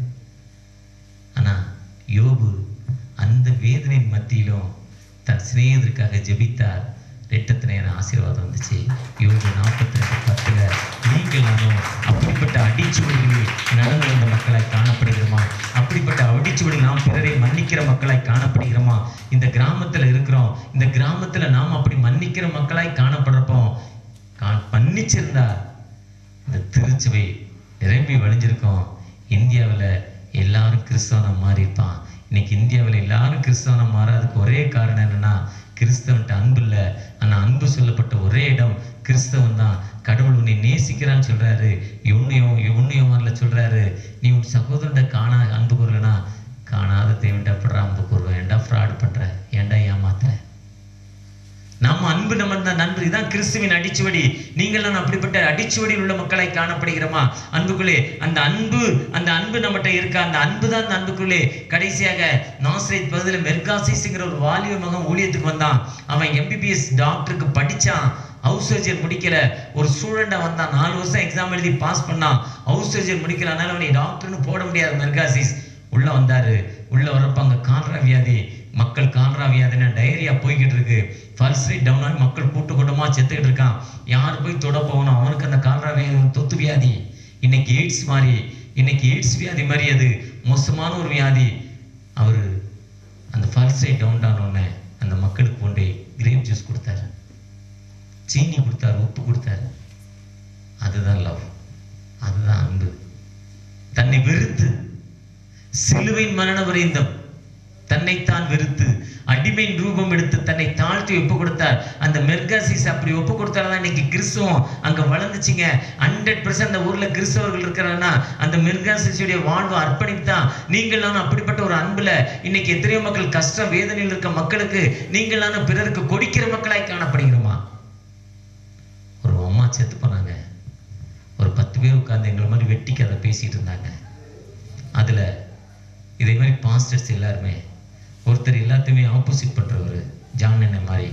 ஆனா யோபு அந்த வேதனையின் மத்தியிலும் தன் சிநேகிதருக்காக ஜெபித்தார் ரெட்டத்தினையான ஆசீர்வாதம் வந்துச்சு யோபு நாற்பத்தி ரெண்டு பத்துல நீங்கள் நானும் அப்படிப்பட்ட அடிச்சுவடிகளில் நடந்து வந்த மக்களாய் காணப்படுகிறோமா அப்படிப்பட்ட அடிச்சுவடிகள் நாம் பிறரை மன்னிக்கிற மக்களாய் காணப்படுகிறோமா இந்த கிராமத்துல இருக்கிறோம் இந்த கிராமத்துல நாம் அப்படி மன்னிக்கிற மக்களாய் காணப்படுறப்போ கா- மன்னிச்சிருந்தா இந்த திருச்சபை நிரம்பி வழிஞ்சிருக்கோம் இந்தியாவில் எல்லாரும் கிறிஸ்தவனா மாறி இருப்பான் இன்னைக்கு இந்தியாவில் எல்லாரும் கிறிஸ்தவனா மாறாததுக்கு ஒரே காரணம் என்னன்னா கிறிஸ்தவன்ட்ட அன்பு இல்லை ஆனால் அன்பு சொல்லப்பட்ட ஒரே இடம் கிறிஸ்தவன் தான் கடவுள் உன்னை நேசிக்கிறான்னு சொல்றாரு உன்னையும் உன்னையும் வரல சொல்றாரு நீ உன் சகோதரன்ட்ட காணா அன்பு கூறலனா காணாத தேவன்ட்ட அப்படிடா அன்பு கூறுவேன் ஏன்டா ஃப்ராட் பண்ற ஏன்டா ஏமாத்துற நம்ம அன்பு நம்ம தான் நன்றி தான் கிறிஸ்துவின் அடிச்சுவடி நீங்கள் நான் அப்படிப்பட்ட அடிச்சுவடியில் உள்ள மக்களை காணப்படுகிறோமா அன்புக்குள்ளே அந்த அன்பு அந்த அன்பு நம்மகிட்ட இருக்கா அந்த அன்பு தான் அந்த அன்புக்குள்ளே கடைசியாக நாசரேத் பகுதியில் மெர்காசிஸ்ங்கிற ஒரு வாலிப மகன் ஊழியத்துக்கு வந்தான் அவன் எம்பிபிஎஸ் டாக்டருக்கு படிச்சான் ஹவுஸ் சர்ஜன் முடிக்கல ஒரு ஸ்டூடெண்டா வந்தான் நாலு வருஷம் எக்ஸாம் எழுதி பாஸ் பண்ணான் ஹவுஸ் சர்ஜன் முடிக்கல அதனால அவனை டாக்டர்னு போட முடியாது மெர்காசிஸ் உள்ள வந்தாரு உள்ள வரப்ப அங்க கால்ரா வியாதி மக்கள் கால்ரா வியாதினா டைரியா போய்கிட்டு இருக்கு பல்ஸ் ரேட் டவுன் ஆகி மக்கள் கூட்டு கூட்டமா செத்துக்கிட்டு இருக்கான் யார் போய் தொட போகணும் அவனுக்கு அந்த கால்ரா வியாதி தொத்து வியாதி இன்னைக்கு எய்ட்ஸ் மாதிரி இன்னைக்கு எய்ட்ஸ் வியாதி மாதிரி அது மோசமான ஒரு வியாதி அவர் அந்த பல்ஸ் ரேட் டவுன் ஆனோடனே அந்த மக்களுக்கு கொண்டு கிரேப் ஜூஸ் கொடுத்தாரு சீனி கொடுத்தாரு உப்பு கொடுத்தாரு அதுதான் லவ் அதுதான் அன்பு தன்னை வெறுத்து சிலுவையின் மரண வரைந்தம் தன்னைத்தான் வெறுத்து அடிமையின் ரூபம் எடுத்து தன்னை தாழ்த்தி ஒப்பு கொடுத்தார் அந்த மெர்காசிஸ் அப்படி ஒப்பு கொடுத்தாதான் இன்னைக்கு கிறிஸ்துவம் அங்க வளர்ந்துச்சுங்க ஹண்ட்ரட் பர்சன்ட் அந்த ஊர்ல கிறிஸ்தவர்கள் இருக்கிறாங்கன்னா அந்த மெர்காசிஸுடைய வாழ்வு அர்ப்பணிப்பு தான் நீங்களான அப்படிப்பட்ட ஒரு அன்புல இன்னைக்கு எத்தனையோ மக்கள் கஷ்ட வேதனையில் இருக்க மக்களுக்கு நீங்களான பிறருக்கு கொடுக்கிற மக்களாய் காணப்படுகிறோமா ஒரு அம்மா செத்து போனாங்க ஒரு பத்து பேர் உட்கார்ந்து எங்களை மாதிரி வெட்டி கதை பேசிட்டு இருந்தாங்க அதுல இதே மாதிரி பாஸ்டர்ஸ் எல்லாருமே ஒருத்தர் எல்லாத்தையுமே ஆப்போசிட் பண்றவர் ஜான் என்ன மாதிரி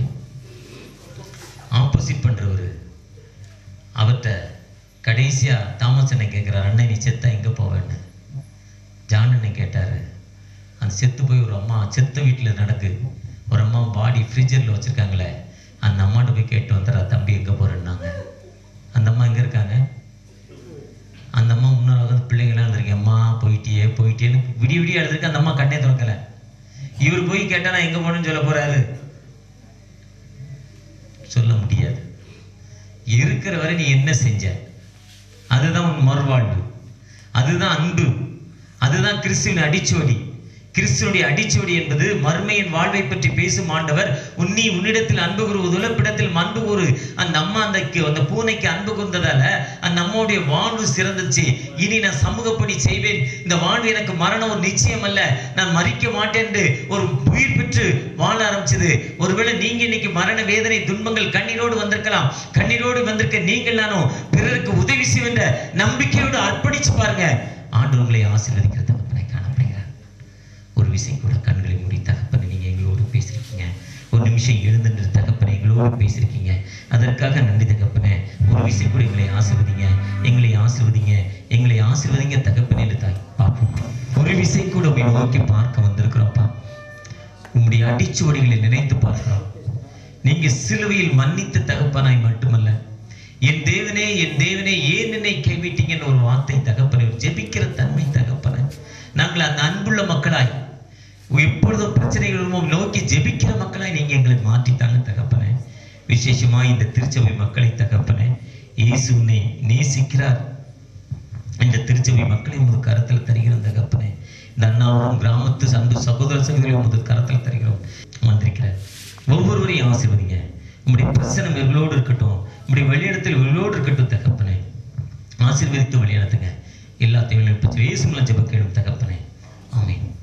ஆப்போசிட் பண்றவர் அவர்கிட்ட கடைசியா தாமஸ் அண்ணன் கேட்குறாரு அண்ணன் நீ செத்தா எங்க போவேன்னு ஜான் அண்ணன் கேட்டாரு அந்த செத்து போய் ஒரு அம்மா செத்த வீட்டுல நடக்கு ஒரு அம்மா பாடி ஃப்ரிட்ஜரில் வச்சிருக்காங்களே அந்த அம்மாட்ட போய் கேட்டு வந்துடுறா தம்பி எங்க போறேன்னாங்க அந்த அம்மா எங்க இருக்காங்க அந்த அம்மா இன்னொரு வந்து பிள்ளைங்களாம் இருந்திருக்கேன் அம்மா போயிட்டியே போயிட்டியேன்னு விடிய விடிய எழுதிருக்கு அந்த அம்மா கண்ணே திறக்கல இவர் போய் கேட்டா நான் எங்க போனேன்னு சொல்ல போறாரு சொல்ல முடியாது இருக்கிற வரை நீ என்ன செஞ்ச அதுதான் உன் மறுவாழ்வு அதுதான் அன்பு அதுதான் கிறிஸ்துவின் அடிச்சுவடி கிறிஸ்துவனுடைய அடிச்சுவடி என்பது மறுமையின் வாழ்வை பற்றி பேசும் ஆண்டவர் உன்னி உன்னிடத்தில் அன்பு கூறுவதுல பிடத்தில் அன்பு கூறு அந்த அம்மா அந்த கி- அந்த பூனைக்கு அன்பு கூர்ந்ததால அந்த அம்மாவுடைய வாழ்வு சிறந்துச்சு இனி நான் சமூகப்படி செய்வேன் இந்த வாழ்வு எனக்கு மரணம் ஒரு நிச்சயம் அல்ல நான் மறிக்க மாட்டேன் என்று ஒரு உயிர் பெற்று வாழ ஆரம்பிச்சது ஒருவேளை நீங்க இன்னைக்கு மரண வேதனை துன்பங்கள் கண்ணீரோடு வந்திருக்கலாம் கண்ணீரோடு வந்திருக்க நீங்கள் நானும் பிறருக்கு உதவி செய்கின்ற நம்பிக்கையோடு அர்ப்பணிச்சு பாருங்க ஆண்டு உங்களை ஆசீர்வதிக்கிற தகப்பனை காணப்படுகிறார் ஒரு விஷயம் கூட கண்களை மூடி தகப்பனை நீங்க எங்களோடு பேசியிருக்கீங்க ஒரு நிமிஷம் எழுந்துன்ற தகப்பனை எங்களோடு பேசியிருக்கீங்க அதற்காக நன்றி தகப்பனே ஒரு விஷயம் கூட எங்களை ஆசீர்வதிங்க எங்களை ஆசீர்வதிங்க எங்களை ஆசீர்வதிங்க தகப்பனே என்று தாய் பார்ப்போம் ஒரு விஷயம் கூட உங்களை நோக்கி பார்க்க வந்திருக்கிறோம்ப்பா உம்முடைய அடிச்சுவடிகளை நினைத்து பார்க்கிறோம் நீங்க சிலுவையில் மன்னித்த தகப்பனாய் மட்டுமல்ல என் தேவனே என் தேவனே ஏன் என்னை கைவிட்டீங்கன்னு ஒரு வார்த்தை தகப்பனை ஒரு ஜெபிக்கிற தன்மை தகப்பனை நாங்கள் அந்த அன்புள்ள மக்களாய் எப்பொழுதும் பிரச்சனைகள் வருமோ நோக்கி ஜெபிக்கிற மக்களாய் நீங்க எங்களை மாற்றித்தாங்க தகப்பனே விசேஷமா இந்த திருச்சபை மக்களை தகப்பனே இயேசு உன்னை நேசிக்கிறார் இந்த திருச்சபை மக்களை உமது கரத்தில் தருகிறோம் தகப்பனே இந்த அண்ணாவும் கிராமத்து அன்பு சகோதர சகோதரி உமது கரத்தில் தருகிறோம் வந்திருக்கிறார் ஒவ்வொருவரையும் ஆசீர்வதிங்க உம்முடைய பிரசனம் இவர்களோடு இருக்கட்டும் உம்முடைய வழியிடத்தில் இவர்களோடு இருக்கட்டும் தகப்பனே ஆசீர்வதித்து வழிநடத்துங்க எல்லாத்தையும் இயேசு மூலம் ஜெப கேளும் தகப்பனே ஆமென்